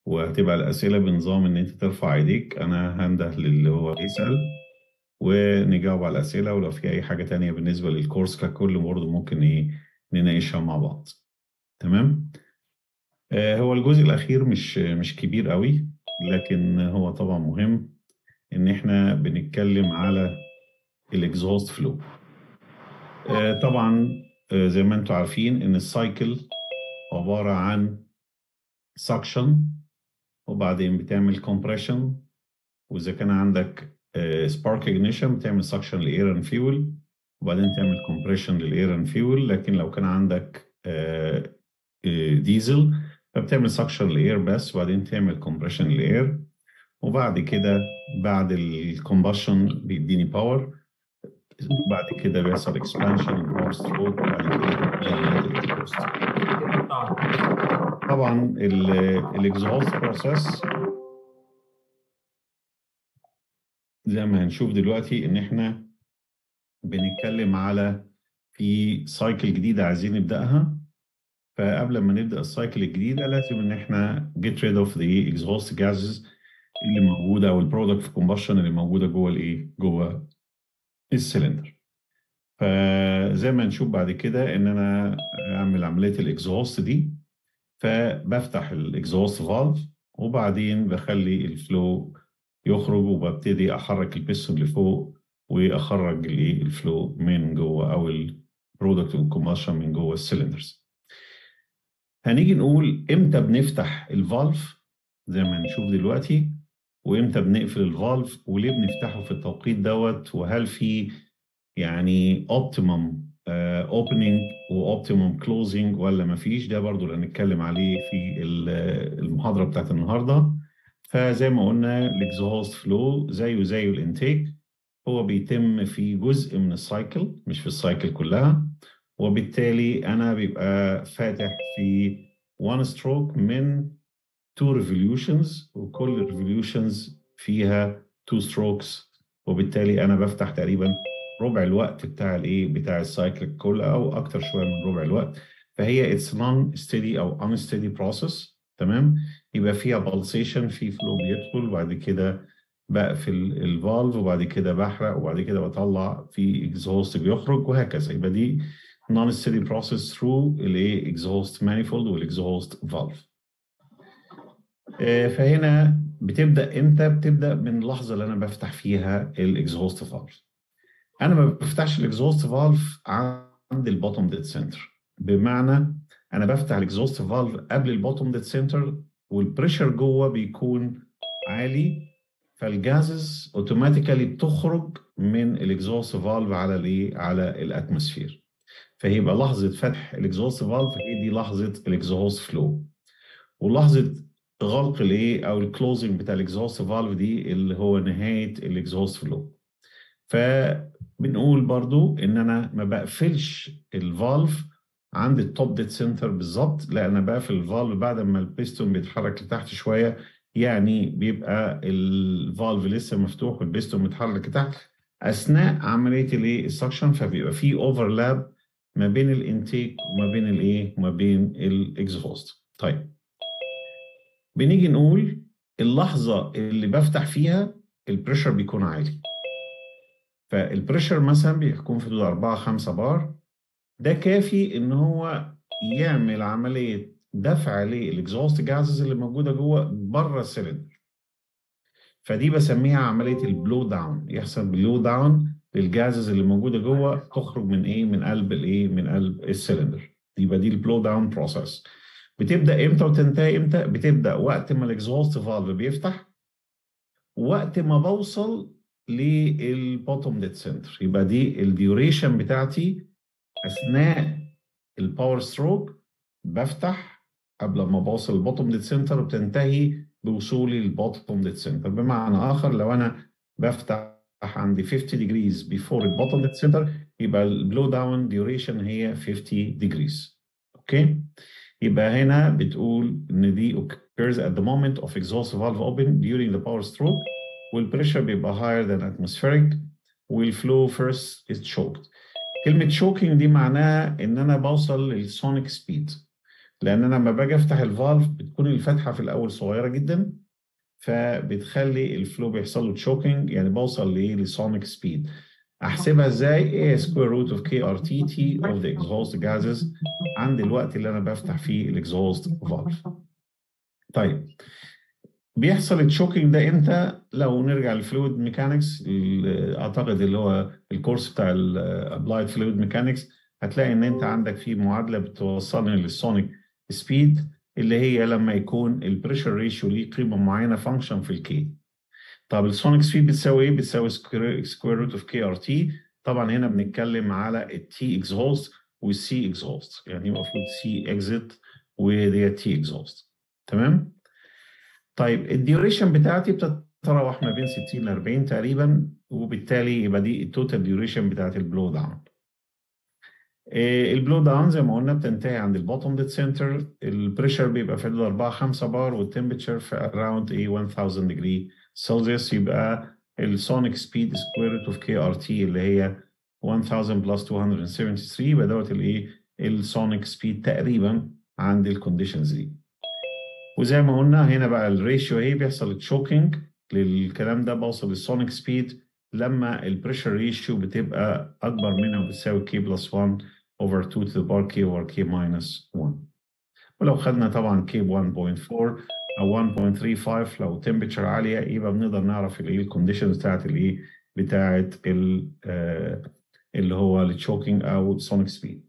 وهتبقى الأسئلة بنظام إن أنت ترفع إيديك أنا هنده للي هو يسأل ونجاوب على الأسئلة ولو في أي حاجة تانية بالنسبة للكورس ككل برضه ممكن إيه نناقشها مع بعض تمام آه هو الجزء الأخير مش مش كبير قوي لكن هو طبعا مهم إن إحنا بنتكلم على الإكزهوست فلو آه طبعا آه زي ما أنتم عارفين إن السايكل عبارة عن سكشن وبعدين بتعمل كومبريشن واذا كان عندك سبارك اجنيشن بتعمل سكشن لاير اند فيول وبعدين تعمل كومبريشن للاير اند فيول لكن لو كان عندك ديزل فبتعمل سكشن لاير بس وبعدين تعمل كومبريشن لاير وبعد كده بعد الكومبشن بيديني باور بعد كده بيحصل اكسبانشن باور ستروك وبعد كده طبعا الاكزهوست بروسيس زي ما هنشوف دلوقتي ان احنا بنتكلم على في سايكل جديده عايزين نبداها فقبل ما نبدا السايكل الجديده لازم ان احنا get rid of the exhaust gases اللي موجوده او البرودكت كومبشن اللي موجوده جوه الايه جوه السلندر فزي ما نشوف بعد كده ان انا اعمل عمليه الاكزهوست دي فبفتح الاكزهوست فالف وبعدين بخلي الفلو يخرج وببتدي احرك البيستون لفوق واخرج الايه الفلو من جوه او البرودكت كومبشن من جوه السلندرز هنيجي نقول امتى بنفتح الفالف زي ما هنشوف دلوقتي وامتى بنقفل الفالف وليه بنفتحه في التوقيت دوت وهل في يعني اوبتيمم اوبننج واوبتيمم كلوزنج ولا ما فيش ده برضو اللي هنتكلم عليه في المحاضره بتاعت النهارده فزي ما قلنا الاكزهوست فلو زيه زيه الانتيك هو بيتم في جزء من السايكل مش في السايكل كلها وبالتالي انا بيبقى فاتح في one stroke من two revolutions وكل revolutions فيها two strokes وبالتالي انا بفتح تقريبا ربع الوقت بتاع الايه بتاع السايكل كله او اكتر شويه من ربع الوقت فهي اتس نون ستيدي او unsteady process تمام يبقى فيها بالسيشن في فلو بيدخل وبعد كده بقفل الفالف وبعد كده بحرق وبعد كده بطلع في اكزهوست بيخرج وهكذا يبقى دي نون ستيدي بروسيس ثرو الايه اكزهوست مانيفولد والاكزهوست فالف فهنا بتبدا امتى بتبدا من اللحظه اللي انا بفتح فيها الاكزهوست فالف انا ما بفتحش الاكزهوست فالف عند البوتوم ديد سنتر بمعنى انا بفتح الاكزهوست فالف قبل البوتوم ديد سنتر والبريشر جوه بيكون عالي فالجازز اوتوماتيكالي بتخرج من الاكزهوست فالف على الايه على الاتموسفير فهيبقى لحظه فتح الاكزهوست فالف هي دي لحظه الاكزهوست فلو ولحظه غلق الايه او الكلوزنج بتاع الاكزهوست فالف دي اللي هو نهايه الاكزهوست فلو فبنقول برضو ان انا ما بقفلش الفالف عند التوب ديد سنتر بالظبط لا انا بقفل الفالف بعد ما البيستون بيتحرك لتحت شويه يعني بيبقى الفالف لسه مفتوح والبيستون متحرك لتحت اثناء عمليه الايه السكشن فبيبقى في اوفرلاب ما بين الانتيك وما بين الايه وما بين الاكزهوست طيب بنيجي نقول اللحظه اللي بفتح فيها البريشر بيكون عالي فالبريشر مثلا بيكون في حدود 4 5 بار ده كافي ان هو يعمل عمليه دفع للاكزوست جازز اللي موجوده جوه بره السلندر فدي بسميها عمليه البلو داون يحصل بلو داون للجازز اللي موجوده جوه تخرج من ايه من قلب الايه من قلب السلندر يبقى دي البلو داون بروسيس بتبدا امتى وتنتهي امتى بتبدا وقت ما الاكزوست فالف بيفتح وقت ما بوصل للبوتوم ديد سنتر يبقى دي الديوريشن بتاعتي اثناء الباور ستروك بفتح قبل ما بوصل البوتوم ديد سنتر وبتنتهي بوصولي للبوتوم ديد سنتر بمعنى اخر لو انا بفتح عندي 50 degrees before البوتوم ديد سنتر يبقى البلو داون ديوريشن هي 50 degrees اوكي يبقى هنا بتقول ان دي occurs at the moment of exhaust valve open during the power stroke والبريشر بيبقى higher than atmospheric والفلو first is choked كلمة choking دي معناها إن أنا بوصل للسونيك سبيد لان انا لما باجي افتح الفالف بتكون الفتحه في الاول صغيره جدا فبتخلي الفلو بيحصل له تشوكينج يعني بوصل لايه لسونيك سبيد احسبها ازاي؟ A square root of KRT T of the exhaust gases عند الوقت اللي انا بفتح فيه الاكزوست فالف. طيب بيحصل التشوكينج ده امتى؟ لو نرجع للفلويد ميكانكس اعتقد اللي هو الكورس بتاع الابلايد فلويد ميكانكس هتلاقي ان انت عندك في معادله بتوصلني للسونيك سبيد اللي هي لما يكون البريشر ريشيو ليه قيمه معينه فانكشن في الكي. طب السونيك سبيد بتساوي ايه؟ بتساوي سكوير روت اوف كي ار تي طبعا هنا بنتكلم على التي اكزهوست والسي اكزهوست يعني المفروض سي اكزيت ودي تي اكزهوست تمام؟ طيب الديوريشن بتاعتي بتتراوح ما بين 60 ل 40 تقريبا وبالتالي يبقى دي التوتال ديوريشن بتاعت البلو داون. البلو داون زي ما قلنا بتنتهي عند البوتوم ديد سنتر البريشر بيبقى في حدود 4 5 بار والتمبرتشر في اراوند ايه 1000 ديجري سلسيوس يبقى السونيك سبيد سكوير روت اوف كي ار تي اللي هي 1000 بلس 273 يبقى دوت الايه السونيك سبيد تقريبا عند الكونديشنز دي وزي ما قلنا هنا بقى الريشيو ايه بيحصل تشوكينج للكلام ده بوصل للسونيك سبيد لما البريشر ريشيو بتبقى اكبر منها وبتساوي كي بلس 1 over 2 to the power k over k minus 1 ولو خدنا طبعا k 1.4 او 1.35 لو temperature عاليه يبقى بنقدر نعرف الايه الكونديشنز بتاعت الايه بتاعت اللي هو التشوكينج او سونيك سبيد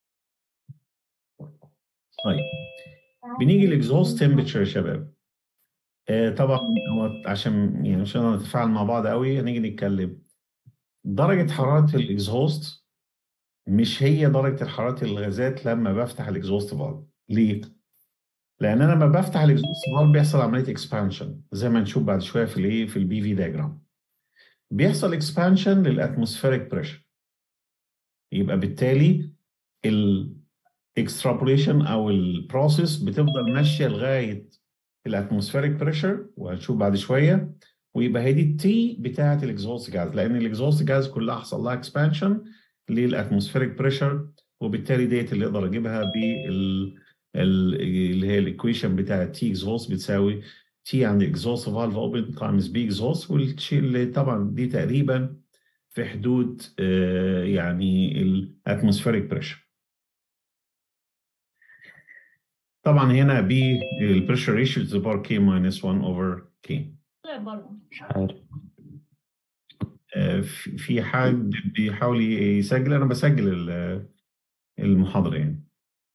طيب بنيجي الاكزوست تمبرتشر يا شباب آه طبعا هو عشان يعني عشان نتفاعل مع بعض قوي هنيجي نتكلم درجه حراره الاكزوست مش هي درجه حراره الغازات لما بفتح الاكزوست فالف ليه؟ لان انا لما بفتح الاكزوست فالف بيحصل عمليه اكسبانشن زي ما نشوف بعد شويه في الايه في البي في دايجرام بيحصل اكسبانشن للاتموسفيريك بريشر يبقى بالتالي الاكسترابوليشن او البروسيس بتفضل ماشيه لغايه الاتموسفيريك بريشر وهنشوف بعد شويه ويبقى هي دي التي بتاعه الاكزوست جاز لان الاكزوست جاز كلها حصل لها اكسبانشن للاتموسفيريك بريشر وبالتالي ديت اللي اقدر اجيبها بال اللي هي الايكويشن بتاع تي اكزوست بتساوي تي عند اكزوست فالف اوبن تايمز بي اكزوست والشيء اللي طبعا دي تقريبا في حدود آه يعني الاتموسفيريك بريشر طبعا هنا بي البريشر ريشيو تو بار كي ماينس 1 اوفر كي مش عارف في حد بيحاول يسجل انا بسجل المحاضره يعني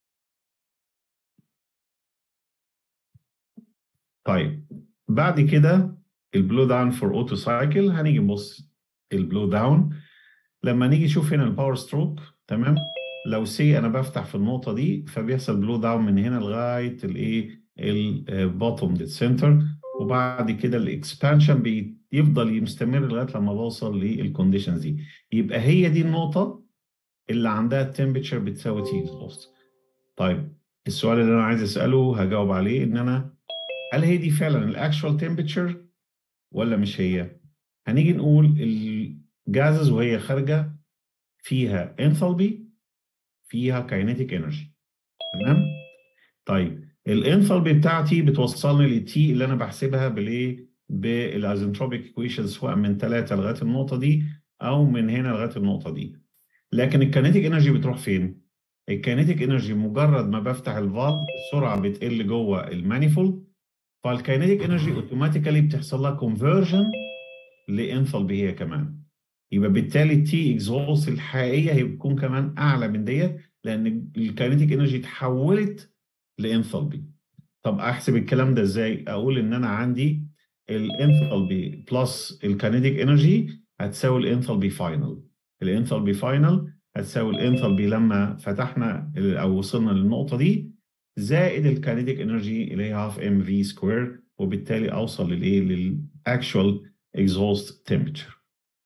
طيب بعد كده البلو داون فور اوتو سايكل هنيجي نبص البلو داون لما نيجي نشوف هنا الباور ستروك تمام لو سي انا بفتح في النقطه دي فبيحصل بلو داون من هنا لغايه الايه البوتوم ديد سنتر وبعد كده الاكسبانشن بيفضل مستمر لغايه لما بوصل للكونديشنز دي يبقى هي دي النقطه اللي عندها التمبرتشر بتساوي تي اكزوست طيب السؤال اللي انا عايز اساله هجاوب عليه ان انا هل هي دي فعلا الاكشوال تمبرتشر ولا مش هي هنيجي نقول الجازز وهي خارجه فيها انثالبي فيها كاينيتيك انرجي تمام طيب الانثالبي بتاعتي بتوصلني للتي اللي انا بحسبها بالايه بالايزنتروبيك ايكويشن سواء من 3 لغايه النقطه دي او من هنا لغايه النقطه دي لكن الكاينيتيك انرجي بتروح فين الكاينيتيك انرجي مجرد ما بفتح الفالف السرعه بتقل جوه المانيفولد فالكاينيتيك انرجي اوتوماتيكالي بتحصل لها كونفرجن لانثالبي هي كمان يبقى بالتالي التي اكزوست الحقيقيه هي بتكون كمان اعلى من ديت لان الكاينيتيك انرجي اتحولت لانثالبي طب احسب الكلام ده ازاي اقول ان انا عندي الانثالبي بلس الكاينيتيك انرجي هتساوي الانثالبي فاينل الانثالبي فاينل هتساوي الانثالبي لما فتحنا او وصلنا للنقطه دي زائد الكاينيتيك انرجي اللي هي هاف ام في سكوير وبالتالي اوصل للايه للاكشوال اكزوست تمبرتشر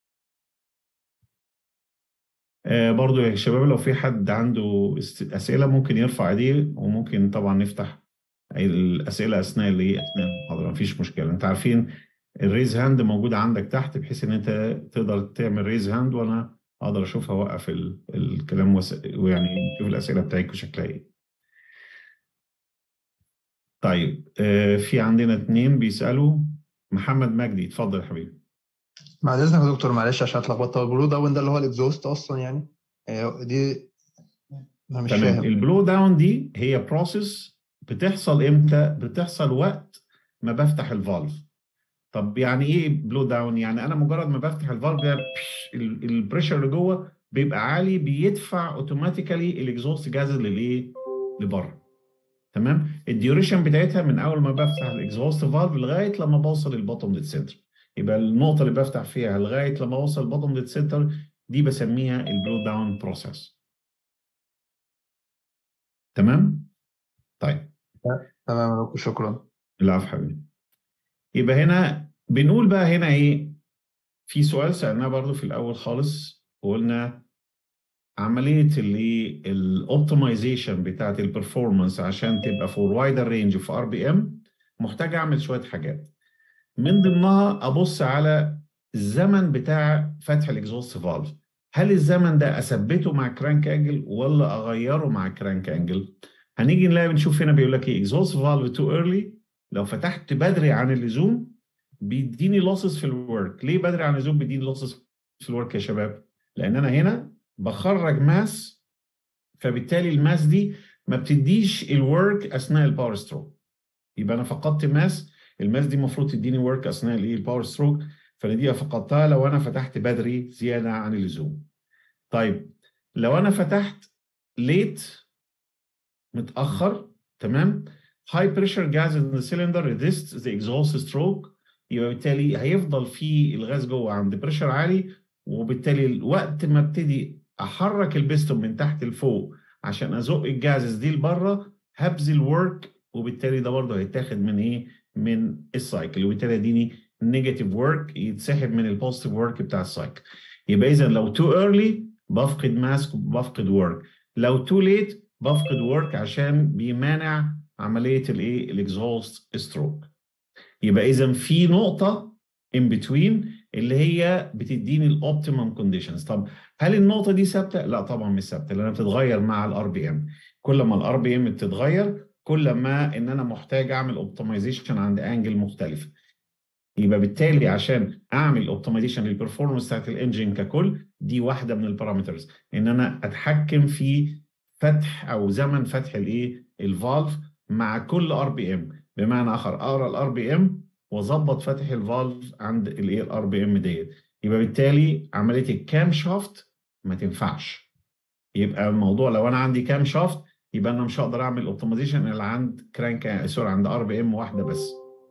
آه برضو يا شباب لو في حد عنده اسئله ممكن يرفع ايديه وممكن طبعا نفتح الاسئله اثناء اللي اثناء المحاضره مفيش مشكله انت عارفين الريز هاند موجوده عندك تحت بحيث ان انت تقدر تعمل ريز هاند وانا اقدر اشوف اوقف الكلام وس... ويعني نشوف الاسئله بتاعتكم شكلها ايه طيب آه في عندنا اتنين بيسالوا محمد مجدي اتفضل يا حبيبي بعد اذنك يا دكتور معلش عشان اتلخبطت هو البلو داون ده اللي هو الاكزوست اصلا يعني آه، دي انا مش تمام فاهم البلو داون دي هي بروسيس بتحصل امتى بتحصل وقت ما بفتح الفالف طب يعني ايه بلو داون يعني انا مجرد ما بفتح الفالف ده البريشر اللي جوه بيبقى عالي بيدفع اوتوماتيكالي الاكزوست جاز للايه لبره تمام الديوريشن بتاعتها من اول ما بفتح الاكزوست فالف لغايه لما بوصل البوتوم ديد سنتر يبقى النقطه اللي بفتح فيها لغايه لما اوصل البوتوم ديد سنتر دي بسميها البلو داون بروسيس تمام طيب تمام يا دكتور شكرا العفو حبيبي يبقى هنا بنقول بقى هنا ايه في سؤال سألناه برضو في الأول خالص وقلنا عملية اللي الاوبتمايزيشن بتاعت البرفورمانس عشان تبقى فور وايدر رينج في ار بي ام محتاج اعمل شوية حاجات من ضمنها ابص على الزمن بتاع فتح الاكزوست فالف هل الزمن ده اثبته مع كرانك انجل ولا اغيره مع كرانك انجل هنيجي نلاقي بنشوف هنا بيقول لك ايه اكزوست فالف تو ايرلي لو فتحت بدري عن اللزوم بيديني لوسز في الورك ليه بدري عن اللزوم بيديني لوسز في الورك يا شباب لان انا هنا بخرج ماس فبالتالي الماس دي ما بتديش الورك اثناء الباور ستروك يبقى انا فقدت ماس الماس دي المفروض تديني ورك اثناء الايه الباور ستروك فانا دي فقدتها لو انا فتحت بدري زياده عن اللزوم طيب لو انا فتحت ليت متاخر تمام high pressure gas in the cylinder resists the exhaust stroke يبقى بالتالي هيفضل في الغاز جوه عند بريشر عالي وبالتالي وقت ما ابتدي احرك البستون من تحت لفوق عشان ازق الجازز دي لبره هبذل ورك وبالتالي ده برضه هيتاخد من ايه؟ من السايكل وبالتالي يديني نيجاتيف ورك يتسحب من البوزيتيف ورك بتاع السايكل يبقى اذا لو تو ايرلي بفقد ماسك بفقد ورك لو تو ليت بفقد ورك عشان بيمانع عمليه الايه؟ الاكزوست ستروك يبقى اذا في نقطه ان بتوين اللي هي بتديني الاوبتيمم كونديشنز طب هل النقطه دي ثابته لا طبعا مش ثابته لانها بتتغير مع الار بي ام كل ما الار بي ام بتتغير كل ما ان انا محتاج اعمل اوبتمايزيشن عند انجل مختلفه يبقى بالتالي عشان اعمل اوبتمايزيشن للبرفورمانس بتاعت الانجن ككل دي واحده من البارامترز ان انا اتحكم في فتح او زمن فتح الايه الفالف مع كل ار بي ام بمعنى اخر اقرا الار بي ام واظبط فتح الفالف عند الايه الار بي ام ديت يبقى بالتالي عمليه الكام شافت ما تنفعش يبقى الموضوع لو انا عندي كام شافت يبقى انا مش هقدر اعمل اوبتمايزيشن الا عند كرانك سوري عند ار بي ام واحده بس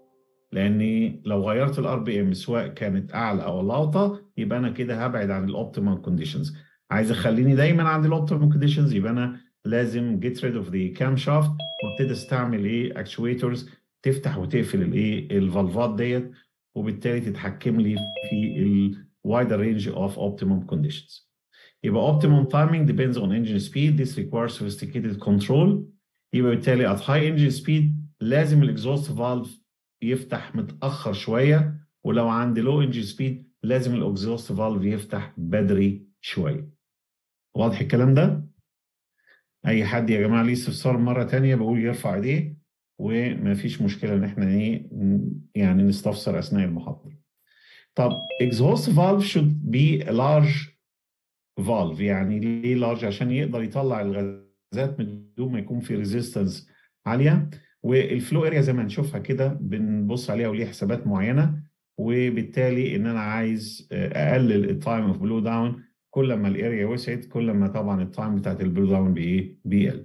لاني لو غيرت الار بي ام سواء كانت اعلى او الاوطى يبقى انا كده هبعد عن الاوبتيمال كونديشنز عايز اخليني دايما عند الاوبتيمال كونديشنز يبقى انا لازم جيت ريد اوف ذا كام شافت وابتدي استعمل ايه اكشويترز تفتح وتقفل الايه الفالفات ديت وبالتالي تتحكم لي في ال wider range of optimum conditions. يبقى optimum timing depends on engine speed. This requires sophisticated control. يبقى بالتالي at high engine speed لازم الاكزوست فالف يفتح متأخر شوية ولو عندي low engine speed لازم الاكزوست فالف يفتح بدري شوية. واضح الكلام ده؟ أي حد يا جماعة ليه استفسار مرة تانية بقول يرفع ايديه وما فيش مشكلة إن إحنا إيه يعني نستفسر أثناء المحاضرة. طب exhaust valve should be a large valve يعني ليه large عشان يقدر يطلع الغازات من دون ما يكون في ريزيستنس عالية والفلو اريا زي ما هنشوفها كده بنبص عليها وليها حسابات معينة وبالتالي ان انا عايز اقلل التايم اوف بلو داون كل ما الاريا وسعت كل ما طبعا التايم بتاعت البلو داون بايه بيقل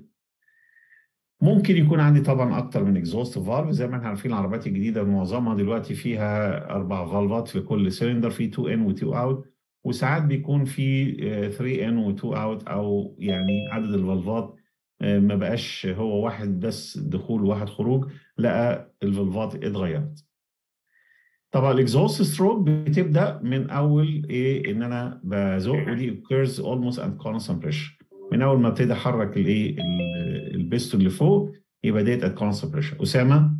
ممكن يكون عندي طبعا اكتر من اكزوست فالف زي ما احنا عارفين العربيات الجديده معظمها دلوقتي فيها اربع فالفات في كل سلندر في 2 ان و 2 اوت وساعات بيكون في 3 ان و 2 اوت او يعني عدد الفالفات ما بقاش هو واحد بس دخول وواحد خروج لا الفالفات اتغيرت طبعا الاكزوست ستروك بتبدا من اول ايه ان انا بزق ودي occurs almost at constant pressure من اول ما ابتدي احرك الايه البيستون اللي فوق يبقى ديت ات كونستنت بريشر اسامه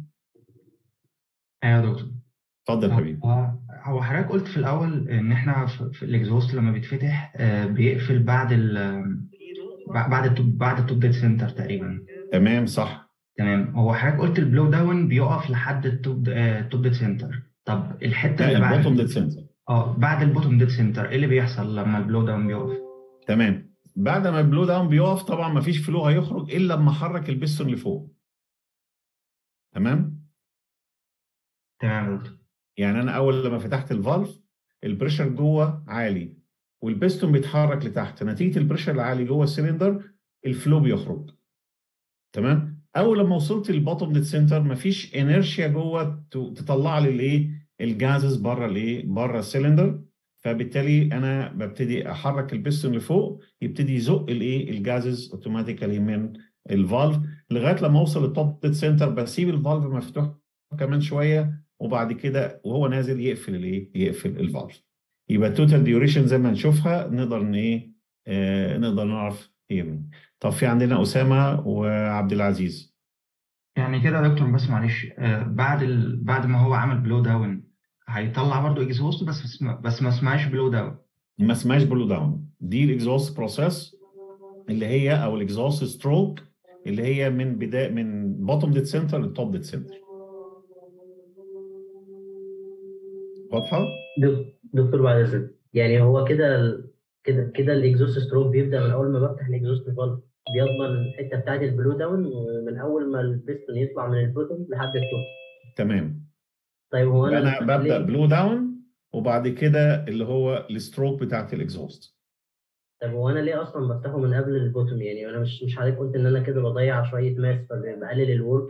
ايوه يا دكتور اتفضل حبيبي هو هو حضرتك قلت في الاول ان احنا في في الاكزوست لما بيتفتح آه، بيقفل بعد ال بعد التوب بعد التوب ديد سنتر تقريبا تمام صح تمام هو حضرتك قلت البلو داون بيقف لحد التوب آه، التوب ديد سنتر طب الحته لا اللي بعد البوتوم ديد سنتر اه بعد البوتوم ديد سنتر ايه اللي بيحصل لما البلو داون بيقف تمام بعد ما البلو داون بيقف طبعا ما فيش فلو هيخرج الا لما احرك البستون لفوق تمام تمام يا دكتور يعني انا اول لما فتحت الفالف البريشر جوه عالي والبستون بيتحرك لتحت نتيجه البريشر العالي جوه السلندر الفلو بيخرج تمام اول لما وصلت للبوتوم ديد سنتر مفيش انرشيا جوه ت- تطلع لي الايه الجازز بره الايه بره السلندر فبالتالي انا ببتدي احرك البستون لفوق يبتدي يزق الايه الجازز اوتوماتيكالي من الفالف لغايه لما اوصل للتوب ديد سنتر بسيب الفالف مفتوح كمان شويه وبعد كده وهو نازل يقفل الايه يقفل الفالف يبقى التوتال ديوريشن زي ما نشوفها نقدر ان ايه آه نقدر نعرف ايه مين. طب في عندنا اسامه وعبد العزيز يعني كده يا دكتور بس معلش آه، بعد ال... بعد ما هو عمل بلو داون هيطلع برضه اكزوست بس اسم... بس ما اسمهاش بلو داون ما اسمهاش بلو داون دي الاكزوست بروسيس اللي هي او الاكزوست ستروك اللي هي من بدايه من بوتوم ديد سنتر للتوب ديد سنتر واضحه؟ دك- دكتور بعد اذنك يعني هو كده ال- كده كده الاكزوست ستروك بيبدا من اول ما بفتح الاكزوست فالف بيضمن الحته بتاعت البلو داون من اول ما البستون يطلع من البوتوم لحد التوب تمام طيب هو انا انا ببدا ليه- بلو داون وبعد كده اللي هو الستروك بتاعت الاكزوست طب هو انا ليه اصلا بفتحه من قبل البوتوم يعني انا مش مش حضرتك قلت ان انا كده بضيع شويه ماس فبقلل الورك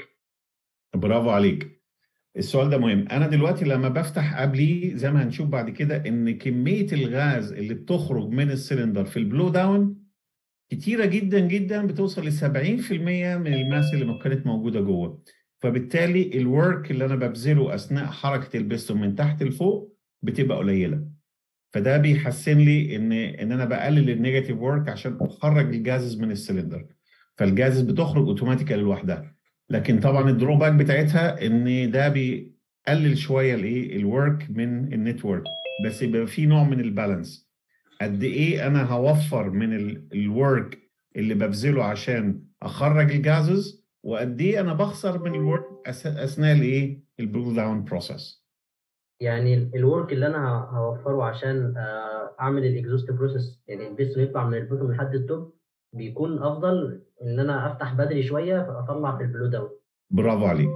برافو عليك السؤال ده مهم انا دلوقتي لما بفتح قبليه زي ما هنشوف بعد كده ان كميه الغاز اللي بتخرج من السلندر في البلو داون كتيره جدا جدا بتوصل ل 70% من الماس اللي كانت موجوده جوه فبالتالي الورك اللي انا ببذله اثناء حركه البستون من تحت لفوق بتبقى قليله فده بيحسن لي ان ان انا بقلل النيجاتيف ورك عشان اخرج الجازز من السلندر فالجازز بتخرج اوتوماتيكالي لوحدها لكن طبعا الدروباك بتاعتها ان ده بيقلل شويه الايه الورك من النتورك بس يبقى في نوع من البالانس قد ايه انا هوفر من الورك اللي ببذله عشان اخرج الجازز وقد ايه انا بخسر من الورك اثناء الايه البلو داون بروسيس يعني الورك اللي انا ه- هوفره عشان آه، اعمل الاكزوست بروسيس يعني البستون يطلع من البوتوم لحد التوب بيكون افضل ان انا افتح بدري شويه فاطلع في البلو داون برافو عليك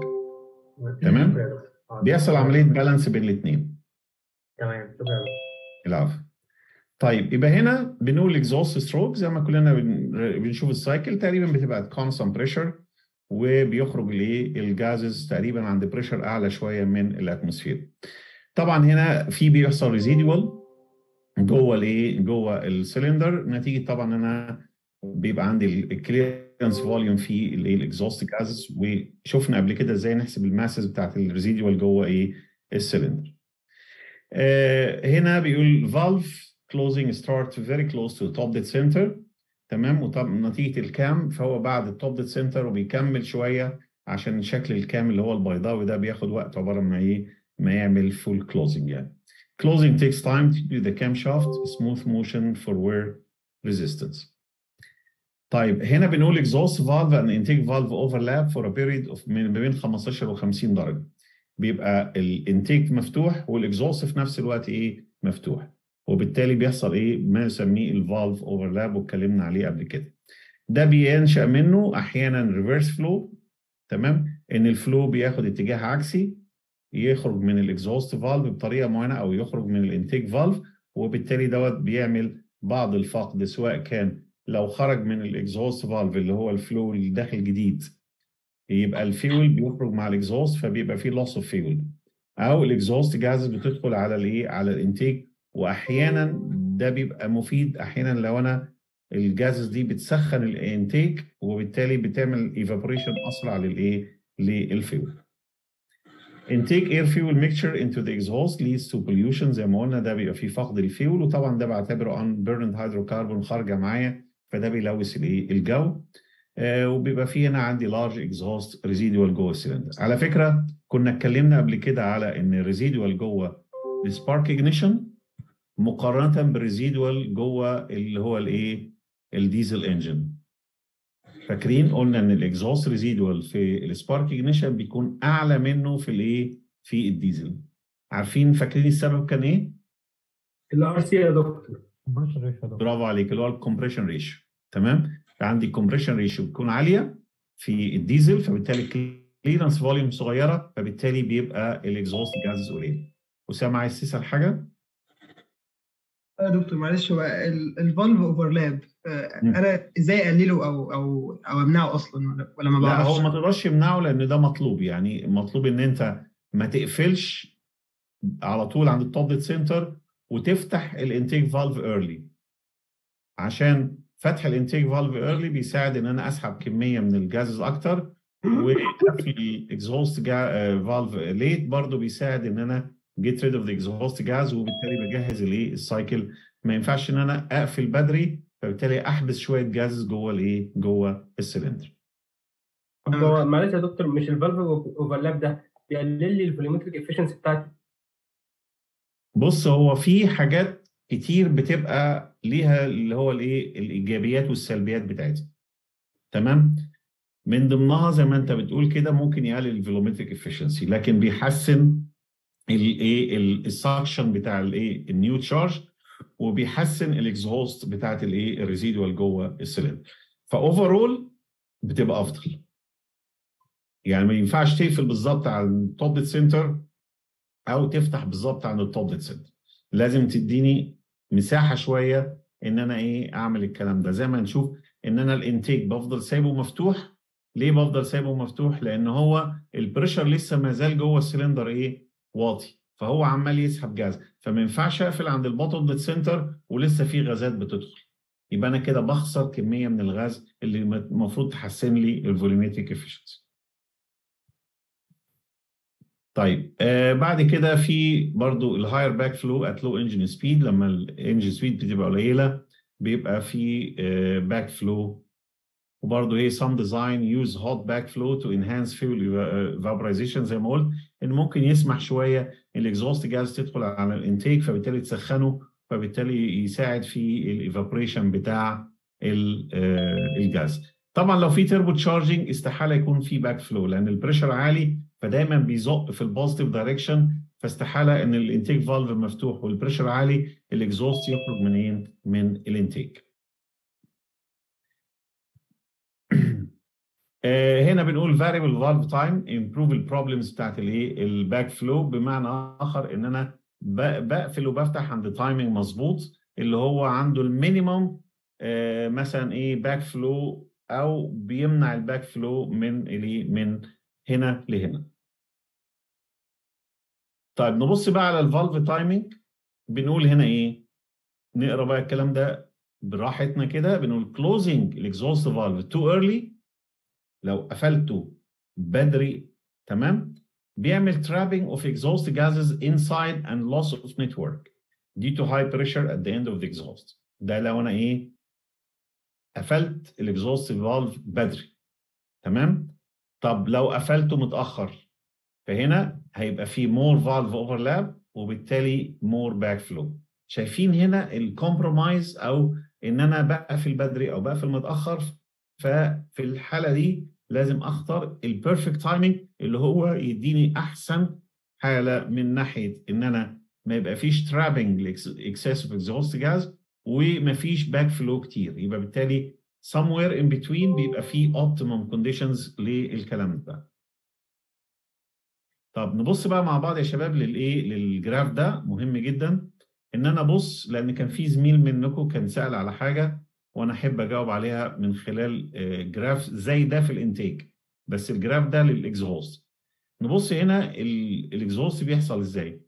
تمام. شكرا يا دكتور. آه، بيحصل عمليه بالانس بين الاثنين تمام شكرا يا دكتور. العفو طيب يبقى هنا بنقول اكزوست ستروك زي ما كلنا بن- بنشوف السايكل تقريبا بتبقى كونستانت بريشر وبيخرج الايه الجازز تقريبا عند بريشر اعلى شويه من الاتموسفير طبعا هنا في بيحصل ريزيدوال جوه الايه جوه السلندر نتيجه طبعا انا بيبقى عندي الكليرنس فوليوم في الايه الاكزوست جازز وشفنا قبل كده ازاي نحسب الماسز بتاعت الريزيدوال جوه ايه السلندر آه، هنا بيقول valve closing start very close to the top dead center تمام وطبعا نتيجة الكام فهو بعد التوب ديد سنتر وبيكمل شوية عشان شكل الكام اللي هو البيضاوي ده بياخد وقت عبارة ما ايه ما يعمل full closing يعني closing takes time to do the camshaft smooth motion for wear resistance طيب هنا بنقول exhaust valve and intake valve overlap for a period of من ما بين 15 و 50 درجة بيبقى الانتيك مفتوح والاكزوست في نفس الوقت ايه مفتوح وبالتالي بيحصل ايه ما يسميه الفالف اوفرلاب واتكلمنا عليه قبل كده ده بينشا منه احيانا ريفرس فلو تمام ان الفلو بياخد اتجاه عكسي يخرج من الاكزوست فالف بطريقه معينه او يخرج من الانتيك فالف وبالتالي دوت بيعمل بعض الفقد سواء كان لو خرج من الاكزوست فالف اللي هو الفلو اللي داخل جديد يبقى الفيول بيخرج مع الاكزوست فبيبقى فيه لوس اوف فيول او الاكزوست جازز بتدخل على الايه على الانتيك واحيانا ده بيبقى مفيد احيانا لو انا الجازز دي بتسخن الانتيك وبالتالي بتعمل ايفابوريشن اسرع للايه للفيول intake air fuel mixture into the exhaust leads to pollution زي ما قلنا ده بيبقى فيه فقد الفيول وطبعا ده بعتبره unburned hydrocarbon خارجه معايا فده بيلوث الايه الجو آه، وبيبقى فيه هنا عندي لارج اكزهوست ريزيدوال جوه السلندر على فكره كنا اتكلمنا قبل كده على ان الريزيدوال جوه السبارك اجنيشن مقارنه بالريزيدوال جوه اللي هو الايه الديزل انجن فاكرين قلنا ان الاكزوست ريزيدوال في السبارك اجنيشن بيكون اعلى منه في الايه في الديزل عارفين فاكرين السبب كان ايه الار سي يا دكتور برافو عليك اللي هو الكومبريشن ريشيو تمام عندي الكومبريشن ريشيو بتكون عاليه في الديزل فبالتالي كليرنس فوليوم صغيره فبالتالي بيبقى الاكزوست جازز قليل اسامه عايز تسال حاجه يا دكتور معلش هو الفالف اوفرلاب مم. انا ازاي اقلله او او او امنعه اصلا ولا- ولا ما لا بعرفش هو ما تقدرش تمنعه لان ده مطلوب يعني مطلوب ان انت ما تقفلش على طول عند التوب ديت سنتر وتفتح الانتيك فالف ايرلي عشان فتح الانتيك فالف ايرلي بيساعد ان انا اسحب كميه من الجازز اكتر وقفل الاكزهوست فالف ليت برضه بيساعد ان انا جيت ريد اوف ذا اكزهوست جاز وبالتالي بجهز الايه السايكل ما ينفعش ان انا اقفل بدري فبالتالي احبس شويه جاز جوه الايه جوه السلندر طب هو معلش يا دكتور مش الفالف اوفرلاب ده بيقلل لي الفوليومتريك افشنسي بتاعتي بص هو في حاجات كتير بتبقى ليها اللي هو الايه الايجابيات والسلبيات بتاعتها تمام من ضمنها زي ما انت بتقول كده ممكن يقلل الفولومتريك افشنسي لكن بيحسن الايه السكشن بتاع الايه النيو تشارج وبيحسن الاكزهوست بتاعت الايه الريزيدوال جوه السلندر فاوفرول بتبقى افضل يعني ما ينفعش تقفل بالظبط على التوب سنتر او تفتح بالظبط عند التوب سنتر لازم تديني مساحه شويه ان انا ايه اعمل الكلام ده زي ما نشوف ان انا الانتيك بفضل سايبه مفتوح ليه بفضل سايبه مفتوح لان هو البريشر لسه ما زال جوه السلندر ايه واطي فهو عمال يسحب جاز فما ينفعش اقفل عند البوتوم سنتر ولسه في غازات بتدخل يبقى انا كده بخسر كميه من الغاز اللي المفروض تحسن لي الفوليومتريك افشنسي طيب آه بعد كده في برضو الهاير باك فلو ات لو انجن سبيد لما الانجن سبيد بتبقى قليله بيبقى في آه باك فلو وبرضه ايه some design use hot back flow to enhance fuel vaporization زي ما قلت ان ممكن يسمح شويه الاكزوست جاز تدخل على الانتيك فبالتالي تسخنه فبالتالي يساعد في الايفابوريشن بتاع الجاز طبعا لو في تربو تشارجنج استحاله يكون في باك فلو لان البريشر عالي فدايما بيزق في البوزيتيف دايركشن فاستحاله ان الانتيك فالف مفتوح والبريشر عالي الاكزوست يخرج منين؟ من الانتيك. هنا بنقول variable valve time improve البروبلمز بتاعت الايه الباك فلو بمعنى اخر ان انا بقفل وبفتح عند تايمنج مظبوط اللي هو عنده المينيمم مثلا ايه باك فلو او بيمنع الباك فلو من الايه من هنا لهنا. طيب نبص بقى على الفالف تايمنج بنقول هنا ايه؟ نقرا بقى الكلام ده براحتنا كده بنقول closing الاكزوست فالف too early لو قفلته بدري تمام بيعمل trapping of exhaust gases inside and loss of network due to high pressure at the end of the exhaust ده لو انا ايه قفلت الاكزوست فالف بدري تمام طب لو قفلته متاخر فهنا هيبقى في more valve overlap وبالتالي more backflow شايفين هنا الكومبرومايز او ان انا بقفل بدري او بقفل متاخر ففي الحاله دي لازم اختار البيرفكت تايمنج اللي هو يديني احسن حاله من ناحيه ان انا ما يبقى فيش ترابنج لاكسسيف اكزوست جاز وما فيش باك فلو كتير يبقى بالتالي somewhere in between بيبقى فيه optimum conditions للكلام ده طب نبص بقى مع بعض يا شباب للايه للجراف ده مهم جدا ان انا ابص لان كان في زميل منكم كان سال على حاجه وانا احب اجاوب عليها من خلال جراف زي ده في الانتيك بس الجراف ده للاكزهوست نبص هنا الاكزهوست بيحصل ازاي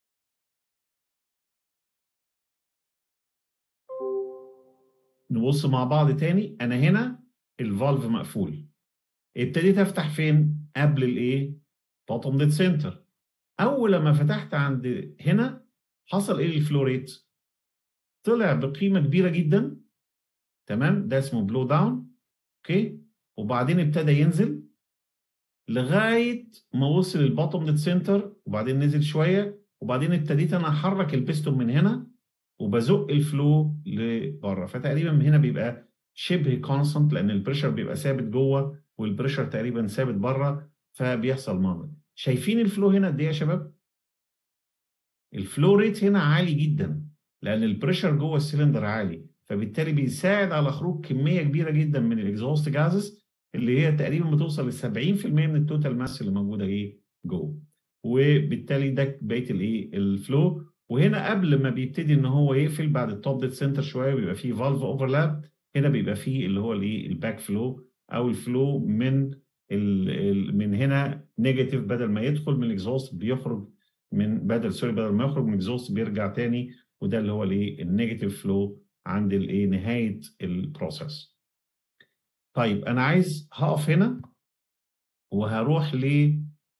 نبص مع بعض تاني انا هنا الفالف مقفول ابتديت افتح فين قبل الايه بوتوم ديد سنتر اول لما فتحت عند هنا حصل ايه الفلو ريت طلع بقيمه كبيره جدا تمام ده اسمه بلو داون اوكي وبعدين ابتدى ينزل لغايه ما وصل البوتوم ديد سنتر وبعدين نزل شويه وبعدين ابتديت انا احرك البيستون من هنا وبزق الفلو لبره فتقريبا من هنا بيبقى شبه كونستنت لان البريشر بيبقى ثابت جوه والبريشر تقريبا ثابت بره فبيحصل منظر شايفين الفلو هنا قد ايه يا شباب؟ الفلو ريت هنا عالي جدا لان البريشر جوه السلندر عالي فبالتالي بيساعد على خروج كميه كبيره جدا من الاكزوست جازز اللي هي تقريبا بتوصل ل 70% من التوتال ماس اللي موجوده ايه جوه وبالتالي ده بقيه الايه الفلو وهنا قبل ما بيبتدي ان هو يقفل بعد التوب ديد سنتر شويه بيبقى فيه فالف اوفرلاب هنا بيبقى فيه اللي هو الايه الباك فلو او الفلو من ال ال من هنا نيجاتيف بدل ما يدخل من الاكزوست بيخرج من بدل سوري بدل ما يخرج من الاكزوست بيرجع تاني وده اللي هو الايه النيجاتيف فلو عند الايه نهايه البروسيس طيب انا عايز هقف هنا وهروح ل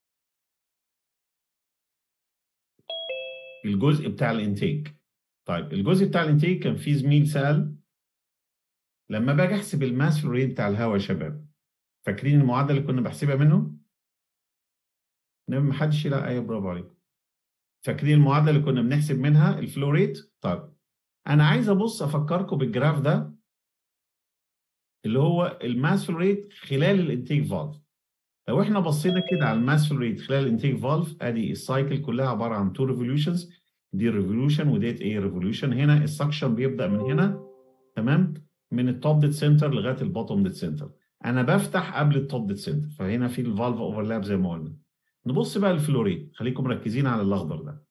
الجزء بتاع الانتيك طيب الجزء بتاع الانتيك كان في زميل سأل لما باجي احسب الماس فلو ريت بتاع الهواء يا شباب فاكرين المعادله اللي كنا بحسبها منه؟ نعم ما حدش لا ايوه برافو عليكم فاكرين المعادله اللي كنا بنحسب منها الفلو ريت؟ طيب انا عايز ابص افكركم بالجراف ده اللي هو الماس فلو ريت خلال الانتيك فالف لو احنا بصينا كده على الماس فلو ريت خلال الانتيك فالف ادي السايكل كلها عباره عن تو ريفوليوشنز دي ريفوليوشن وديت ايه ريفوليوشن هنا السكشن بيبدا من هنا تمام من التوب ديت سنتر لغايه البوتوم ديت سنتر انا بفتح قبل التوب ديت سنتر فهنا في الفالف اوفرلاب زي ما قلنا نبص بقى الفلو ريت خليكم مركزين على الاخضر ده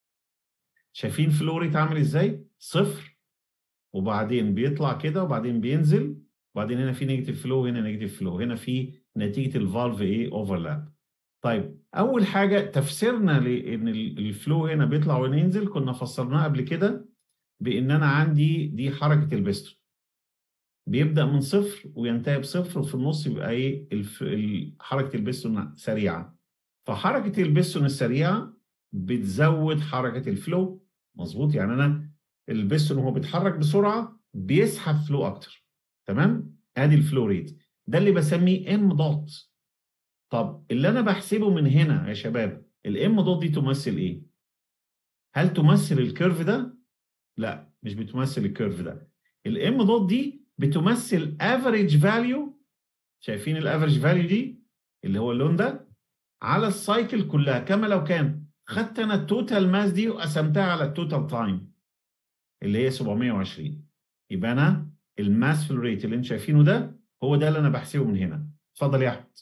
شايفين فلو ريت عامل ازاي صفر وبعدين بيطلع كده وبعدين بينزل وبعدين هنا في نيجاتيف فلو هنا نيجاتيف فلو هنا في نتيجه الفالف ايه اوفرلاب طيب اول حاجه تفسيرنا لان الفلو هنا بيطلع وينزل كنا فسرناه قبل كده بان انا عندي دي حركه البستون بيبدا من صفر وينتهي بصفر وفي النص يبقى ايه الف... حركه البستون سريعه فحركه البستون السريعه بتزود حركه الفلو مظبوط يعني انا البستون وهو بيتحرك بسرعه بيسحب فلو اكتر تمام ادي الفلو ريت ده اللي بسميه ام دوت طب اللي انا بحسبه من هنا يا شباب الام دوت دي تمثل ايه هل تمثل الكيرف ده لا مش بتمثل الكيرف ده الام دوت دي بتمثل افريج فاليو شايفين الافريج فاليو دي اللي هو اللون ده على السايكل كلها كما لو كان خدت انا التوتال ماس دي وقسمتها على التوتال تايم اللي هي 720 يبقى انا الماس فلو ريت اللي انتم شايفينه ده هو ده اللي انا بحسبه من هنا اتفضل يا احمد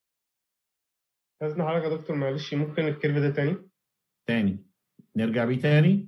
استاذن حضرتك يا دكتور معلش ممكن الكيرف ده تاني تاني نرجع بيه تاني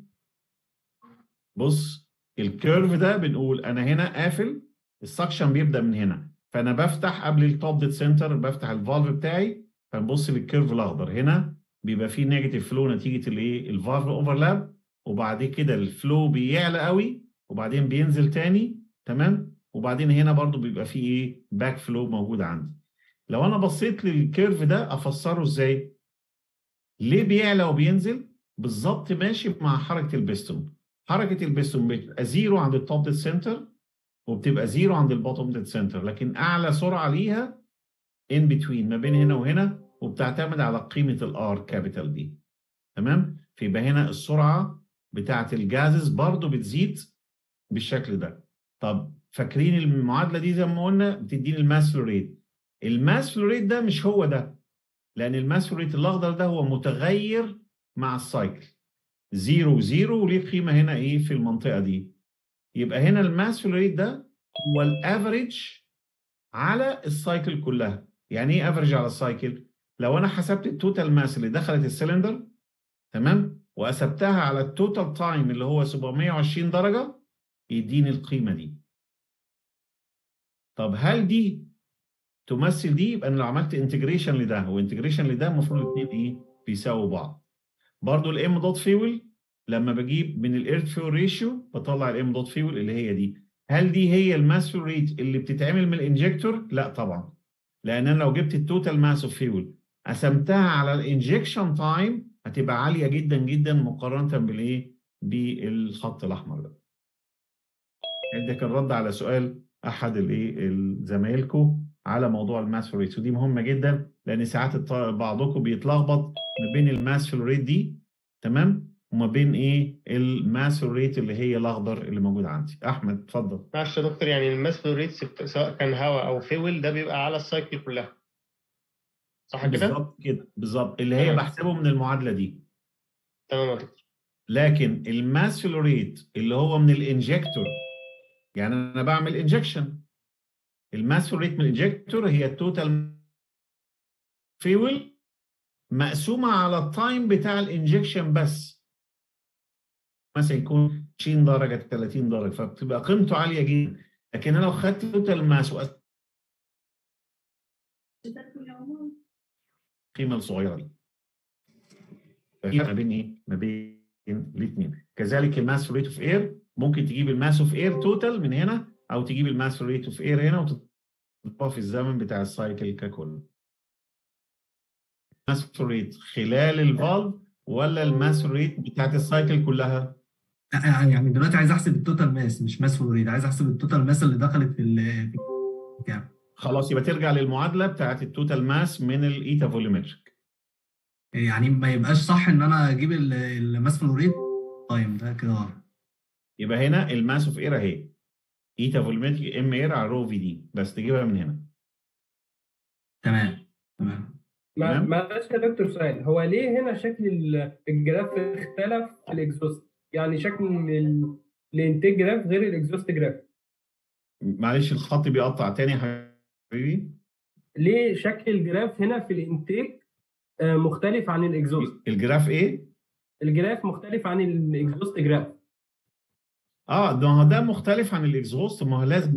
بص الكيرف ده بنقول انا هنا قافل السكشن بيبدا من هنا فانا بفتح قبل التوب ديت سنتر بفتح الفالف بتاعي فنبص للكيرف الاخضر هنا بيبقى فيه نيجاتيف فلو نتيجه الايه الفالف اوفرلاب وبعد كده الفلو بيعلى قوي وبعدين بينزل تاني تمام وبعدين هنا برضو بيبقى فيه ايه باك فلو موجود عندي لو انا بصيت للكيرف ده افسره ازاي ليه بيعلى وبينزل بالظبط ماشي مع حركه البستون حركه البستون بتبقى زيرو عند التوب ديت سنتر وبتبقى زيرو عند البوتوم ديت سنتر لكن اعلى سرعه ليها ان بتوين ما بين هنا وهنا وبتعتمد على قيمه الار كابيتال دي تمام فيبقى هنا السرعه بتاعه الجازز برضو بتزيد بالشكل ده طب فاكرين المعادله دي زي ما قلنا بتديني الماس فلو ريت الماس فلو ريت ده مش هو ده لان الماس فلو ريت الاخضر ده هو متغير مع السايكل زيرو زيرو وليه قيمه هنا ايه في المنطقه دي يبقى هنا الماس فلو ريت ده هو الافريج على السايكل كلها يعني ايه افريج على السايكل لو انا حسبت التوتال ماس اللي دخلت السلندر تمام وقسمتها على التوتال تايم اللي هو 720 درجه يديني القيمه دي طب هل دي تمثل دي يبقى انا لو عملت انتجريشن لده وانتجريشن لده المفروض الاثنين ايه بيساووا بعض برضو الام دوت فيول لما بجيب من الايرث فيول ريشيو بطلع الام دوت فيول اللي هي دي هل دي هي الماس فيول ريت اللي بتتعمل من الانجكتور لا طبعا لان انا لو جبت التوتال ماس اوف فيول قسمتها على الانجكشن تايم هتبقى عاليه جدا جدا مقارنه بالايه بالخط الاحمر ده ده كان رد على سؤال احد الايه زمايلكم على موضوع الماس فلو ريت ودي مهمه جدا لان ساعات بعضكم بيتلخبط ما بين الماس فلو ريت دي تمام وما بين ايه الماس ريت اللي هي الاخضر اللي موجود عندي احمد اتفضل معلش يا دكتور يعني الماس فلو ريتس بت- سواء كان هواء او فيول ده بيبقى على السايكل كلها صح كده؟ بالظبط كده بالظبط اللي هي تمام. بحسبه من المعادله دي تمام يا دكتور لكن الماس فلو ريت اللي هو من الانجكتور يعني انا بعمل انجكشن الماس فلو ريت من الانجكتور هي التوتال فيول مقسومه على التايم بتاع الانجكشن بس مثلا يكون 20 درجه 30 درجه فبتبقى قيمته عاليه جدا لكن انا لو خدت توتال ماس القيمه الصغيره دي ففي ما بين ايه؟ ما بين الاثنين كذلك الماس ريت اوف اير ممكن تجيب الماس اوف اير توتال من هنا او تجيب الماس ريت اوف اير هنا وتحطها في الزمن بتاع السايكل ككل الماس ريت خلال الفالف ولا الماس ريت بتاعت السايكل كلها؟ يعني دلوقتي عايز احسب التوتال ماس مش ماس فلوريد عايز احسب التوتال ماس اللي دخلت في ال- في الكام خلاص يبقى ترجع للمعادله بتاعت التوتال ماس من الايتا فوليومتريك يعني ما يبقاش صح ان انا اجيب ال- الماس فلوريد طيب ده كده غلط يبقى هنا الماس اوف اير اهي ايتا فوليومتريك ام اير على رو في دي بس تجيبها من هنا تمام تمام ما تمام. معلش يا دكتور سؤال هو ليه هنا شكل ال- الجراف اختلف في الاكزوست يعني شكل ال- الانتاج جراف غير الاكزوست جراف معلش الخط بيقطع تاني يا حبيبي ليه شكل الجراف هنا في الانتاج آه، مختلف عن الاكزوست الجراف ايه؟ الجراف مختلف عن الاكزوست جراف اه ده هو ده مختلف عن الاكزهوست ما هو لازم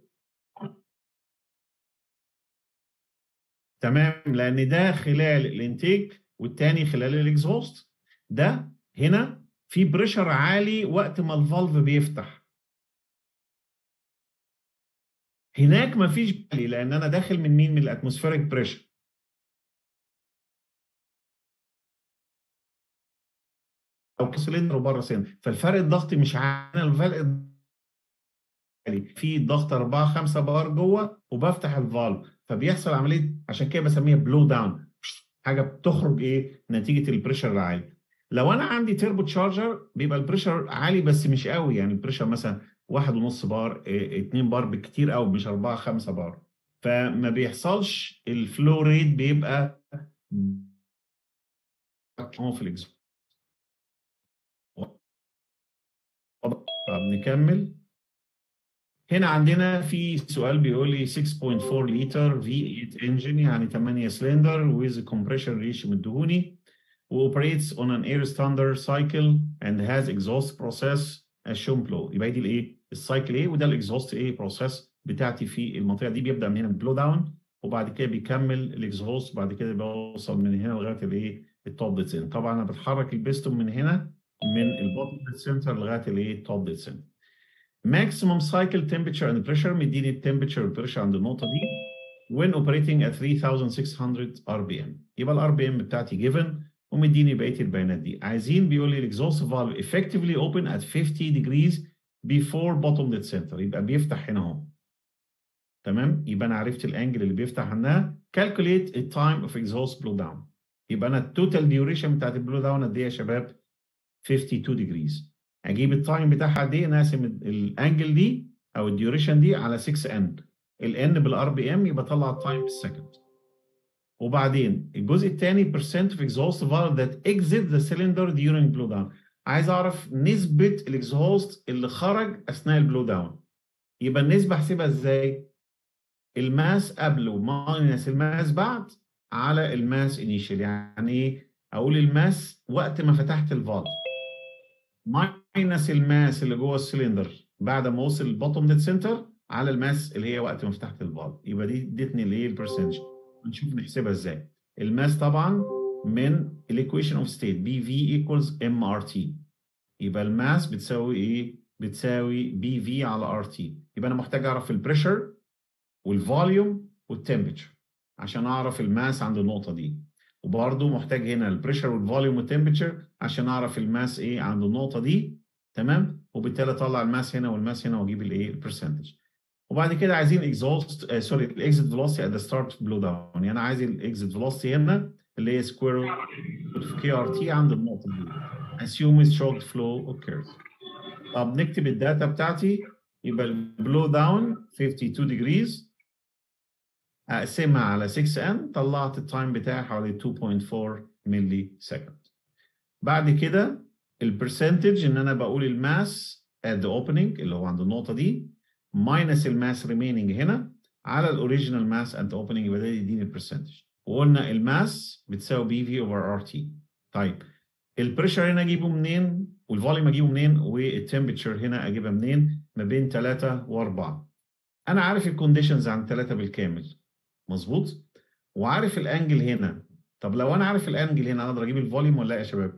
تمام لان ده خلال الانتيك والتاني خلال الاكزهوست ده هنا في بريشر عالي وقت ما الفالف بيفتح هناك مفيش عالي لان انا داخل من مين من الاتموسفيريك بريشر او سلندر وبره سلندر فالفرق الضغطي مش عالي الفرق عالي في ضغط 4 5 بار جوه وبفتح الفالف فبيحصل عمليه عشان كده بسميها بلو داون حاجه بتخرج ايه نتيجه البريشر العالي لو انا عندي تيربو تشارجر بيبقى البريشر عالي بس مش قوي يعني البريشر مثلا واحد ونص بار إيه، اتنين بار بالكتير قوي مش أربعة خمسة بار فما بيحصلش الفلو ريت بيبقى هو في الاكزوست طب نكمل هنا عندنا في سؤال بيقول لي 6.4 لتر V8 engine يعني 8 سلندر with compression ratio مدهوني operates on an air standard cycle and has exhaust process as shown below يبقى دي الايه السايكل ايه وده الاكزوست ايه بروسيس بتاعتي في المنطقه دي بيبدا من هنا بلو داون وبعد كده بيكمل الاكزوست وبعد كده بيوصل من هنا لغايه الايه التوب ديد سنتر طبعا انا بتحرك البيستون من هنا من البوتtom ديد سنتر لغايه الايه التوب ديد سنتر maximum cycle temperature and pressure مديني التمبريتشر والبريشر عند النقطه دي when operating at 3600 rpm يبقى الار بي ام بتاعتي given ومديني بقيه البيانات دي عايزين بيقول لي الاكزوست فالف effectively open at 50 degrees before bottom dead center يبقى بيفتح هنا اهو تمام يبقى انا عرفت الانجل اللي بيفتح عنها calculate the time of exhaust blow down يبقى انا التوتال ديوريشن بتاعت البلو داون قد ايه يا شباب 52 degrees اجيب التايم بتاعها قد ايه نقسم الانجل دي او الديوريشن دي على 6 ان الان بالار بي ام يبقى طلع التايم بالسكند وبعدين الجزء الثاني percent of exhaust valve that exit the cylinder during blow down عايز اعرف نسبة الاكزهوست اللي خرج اثناء البلو داون يبقى النسبة احسبها ازاي؟ الماس قبل وماينس الماس بعد على الماس انيشال يعني ايه؟ اقول الماس وقت ما فتحت الفالف ماينس الماس اللي جوه السلندر بعد ما وصل البوتوم ديد سنتر على الماس اللي هي وقت ما فتحت الفالف يبقى دي ادتني الايه البرسنتج نشوف نحسبها ازاي الماس طبعا من الايكويشن اوف ستيت بي في ايكوالز ام ار تي يبقى الماس بتساوي ايه بتساوي بي في على ار تي يبقى انا محتاج اعرف البريشر والفوليوم والتمبريتشر عشان اعرف الماس عند النقطه دي وبرضه محتاج هنا البريشر والفوليوم والتمبريتشر عشان اعرف الماس ايه عند النقطه دي تمام وبالتالي اطلع الماس هنا والماس هنا واجيب الايه البرسنتج وبعد كده عايزين اكزوست سوري الاكزيت فيلوسيتي ات ذا ستارت بلو داون يعني انا عايز الاكزيت فيلوسيتي هنا اللي هي سكوير في كي ار تي عند النقطه دي assume stroke flow occurs طب نكتب الداتا بتاعتي يبقى البلو داون 52 degrees اقسمها على 6n طلعت التايم بتاعي حوالي 2.4 ملي سكند بعد كده البرسنتج ان انا بقول الماس at the opening اللي هو عند النقطه دي minus الماس remaining هنا على الاوريجينال ماس at the opening يبقى ده يديني البرسنتج وقلنا الماس بتساوي بي في اوفر ار تي طيب البريشر هنا اجيبه منين والفوليوم اجيبه منين والتمبرتشر هنا اجيبها منين ما بين 3 و4 انا عارف الكونديشنز عن 3 بالكامل مظبوط وعارف الانجل هنا طب لو انا عارف الانجل هنا اقدر اجيب الفوليوم ولا لا يا شباب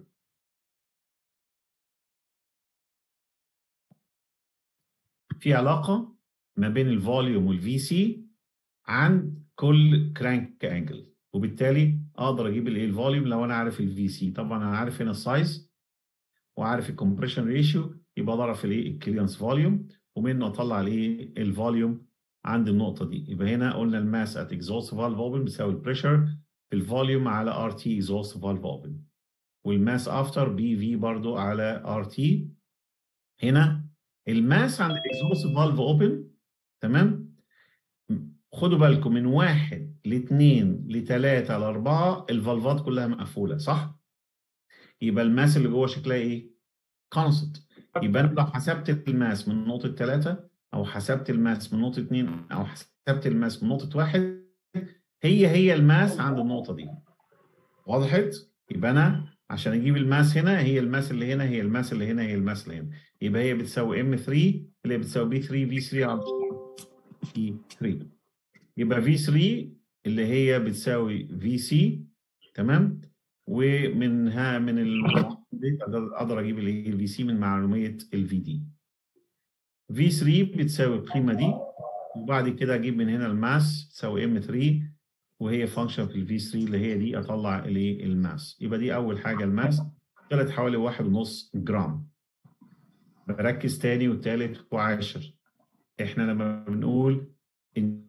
في علاقه ما بين الفوليوم والفي سي عند كل كرانك انجل وبالتالي اقدر اجيب الايه الفوليوم لو انا عارف الفي سي طبعا انا عارف هنا السايز وعارف الكومبريشن ريشيو يبقى اقدر اعرف الايه الكليرنس فوليوم ومنه اطلع الايه الفوليوم عند النقطه دي يبقى هنا قلنا الماس ات اكزوست فالف اوبن بيساوي البريشر في الفوليوم على ار تي اكزوست فالف اوبن والماس افتر بي في برضو على ار تي هنا الماس عند الاكزوست فالف اوبن تمام خدوا بالكم من واحد لاثنين لثلاثة لأربعة الفالفات كلها مقفولة صح؟ يبقى الماس اللي جوه شكلها ايه؟ كونستنت يبقى انا لو حسبت الماس من نقطة ثلاثة أو حسبت الماس من نقطة اثنين أو حسبت الماس من نقطة واحد هي هي الماس عند النقطة دي وضحت؟ يبقى أنا عشان أجيب الماس هنا هي الماس اللي هنا هي الماس اللي هنا هي الماس اللي هنا يبقى هي بتساوي ام 3 اللي هي بتساوي بي 3 في 3 على في 3 يبقى في 3 اللي هي بتساوي في سي تمام ومنها من المعلومات دي اقدر أقدر اجيب الايه الفي سي من معلوميه الفي دي في 3 بتساوي القيمه دي وبعد كده اجيب من هنا الماس تساوي ام 3 وهي فانكشن في الفي 3 اللي هي دي اطلع الايه الماس يبقى دي اول حاجه الماس طلعت حوالي واحد ونص جرام بركز تاني وتالت وعاشر احنا لما بنقول إن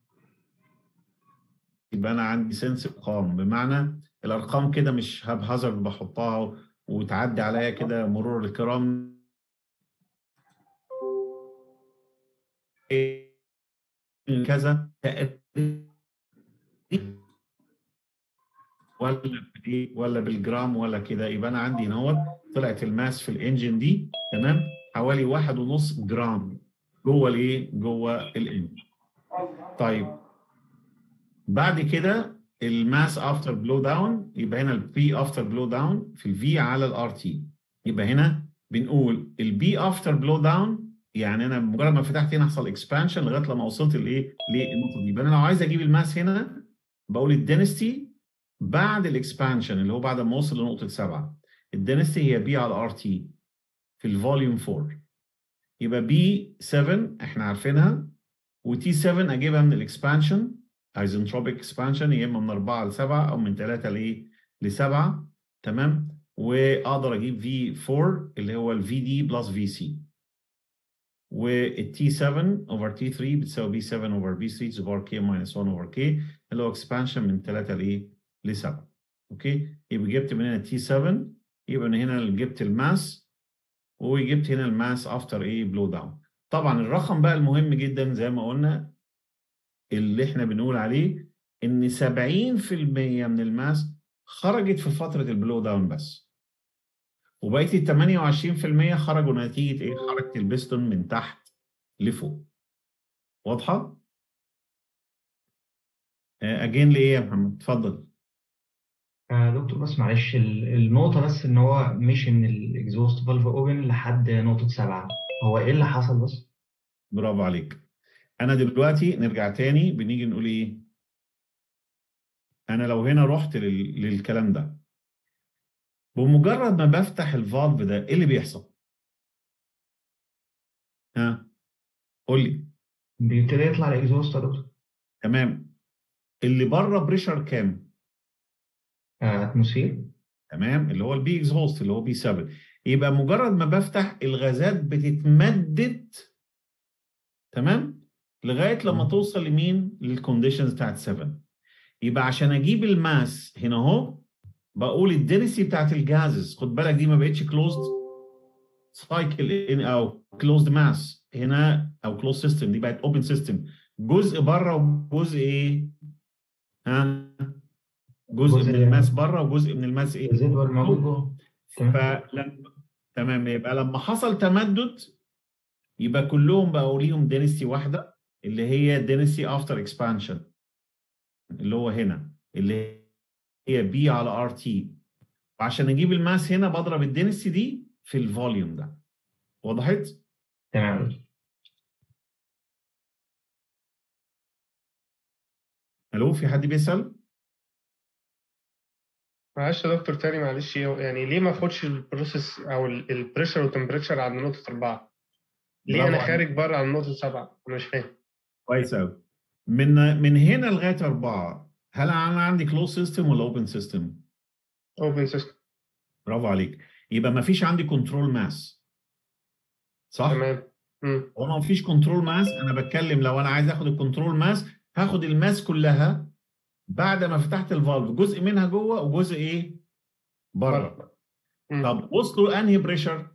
يبقى انا عندي سنس ارقام بمعنى الارقام كده مش هاب هازارد بحطها وتعدي عليا كده مرور الكرام كذا ولا بايه ولا بالجرام ولا كده يبقى انا عندي هنا اهوت طلعت الماس في الانجن دي تمام حوالي واحد ونص جرام جوه الايه جوه الانجن طيب بعد كده الماس افتر بلو داون يبقى هنا البي افتر بلو داون في الفي على الار تي يبقى هنا بنقول البي افتر بلو داون يعني انا مجرد ما فتحت هنا حصل اكسبانشن لغايه لما وصلت لايه للنقطه دي يبقى انا لو عايز اجيب الماس هنا بقول الدنستي بعد الاكسبانشن اللي هو بعد ما وصل لنقطه 7 الدنستي هي بي على ار تي في الفوليوم 4 يبقى بي 7 احنا عارفينها وتي 7 اجيبها من الاكسبانشن ايزنتروبيك اكسبانشن يا اما من 4 ل 7 او من 3 لايه ل 7 تمام واقدر اجيب في 4 اللي هو الفي دي بلس في سي والتي 7 اوفر تي 3 بتساوي بي 7 اوفر بي 3 اوفر كي ماينس 1 اوفر كي اللي هو اكسبانشن من 3 لايه ل 7 اوكي يبقى جبت من هنا تي 7 يبقى من هنا جبت الماس وجبت هنا الماس افتر ايه بلو داون طبعا الرقم بقى المهم جدا زي ما قلنا اللي احنا بنقول عليه ان 70% من الماس خرجت في فتره البلو داون بس وبقيه ال 28% خرجوا نتيجه ايه؟ حركه البستون من تحت لفوق. واضحه؟ اجين لايه يا محمد؟ اتفضل. آه دكتور بس معلش ال- النقطة بس إن هو مش إن الإكزوست فالف أوبن لحد نقطة سبعة هو إيه اللي حصل بس؟ برافو عليك. انا دلوقتي نرجع تاني بنيجي نقول ايه؟ انا لو هنا رحت لل... للكلام ده بمجرد ما بفتح الفالف ده ايه اللي بيحصل؟ ها؟ قول لي. بيبتدي يطلع الإكزوست يا دكتور تمام. اللي بره بريشر كام؟ آه أتموسفير تمام اللي هو البي اكزهوست اللي هو بي 7 يبقى مجرد ما بفتح الغازات بتتمدد تمام لغايه لما توصل لمين للكونديشنز بتاعت 7 يبقى عشان اجيب الماس هنا اهو بقول الدنسي بتاعت الجازز خد بالك دي ما بقتش كلوزد سايكل ان او كلوزد ماس هنا او كلوز سيستم دي بقت اوبن سيستم جزء بره وجزء ايه؟ ها؟ جزء جزء من الماس بره وجزء من الماس ايه؟ الريزيدوال موجود جوه تمام فلما تمام يبقى لما حصل تمدد يبقى كلهم بقوا ليهم دينستي واحده اللي هي دينستي افتر اكسبانشن اللي هو هنا اللي هي بي على ار تي وعشان اجيب الماس هنا بضرب الدينستي دي في الفوليوم ده وضحت؟ تمام الو في حد بيسال؟ معلش يا دكتور تاني معلش يعني ليه ما اخدش البروسيس او البريشر والتمبريتشر عند نقطة أربعة؟ ليه برافو أنا عليك. خارج بره عن نقطة سبعة؟ أنا مش فاهم. كويس قوي من من هنا لغايه اربعه هل انا عندي كلوز سيستم ولا اوبن سيستم؟ اوبن سيستم برافو عليك يبقى ما فيش عندي كنترول ماس صح؟ تمام. مم. وانا ما فيش كنترول ماس انا بتكلم لو انا عايز اخد الكنترول ماس هاخد الماس كلها بعد ما فتحت الفالف جزء منها جوه وجزء ايه؟ بره مم. طب وصلوا انهي بريشر؟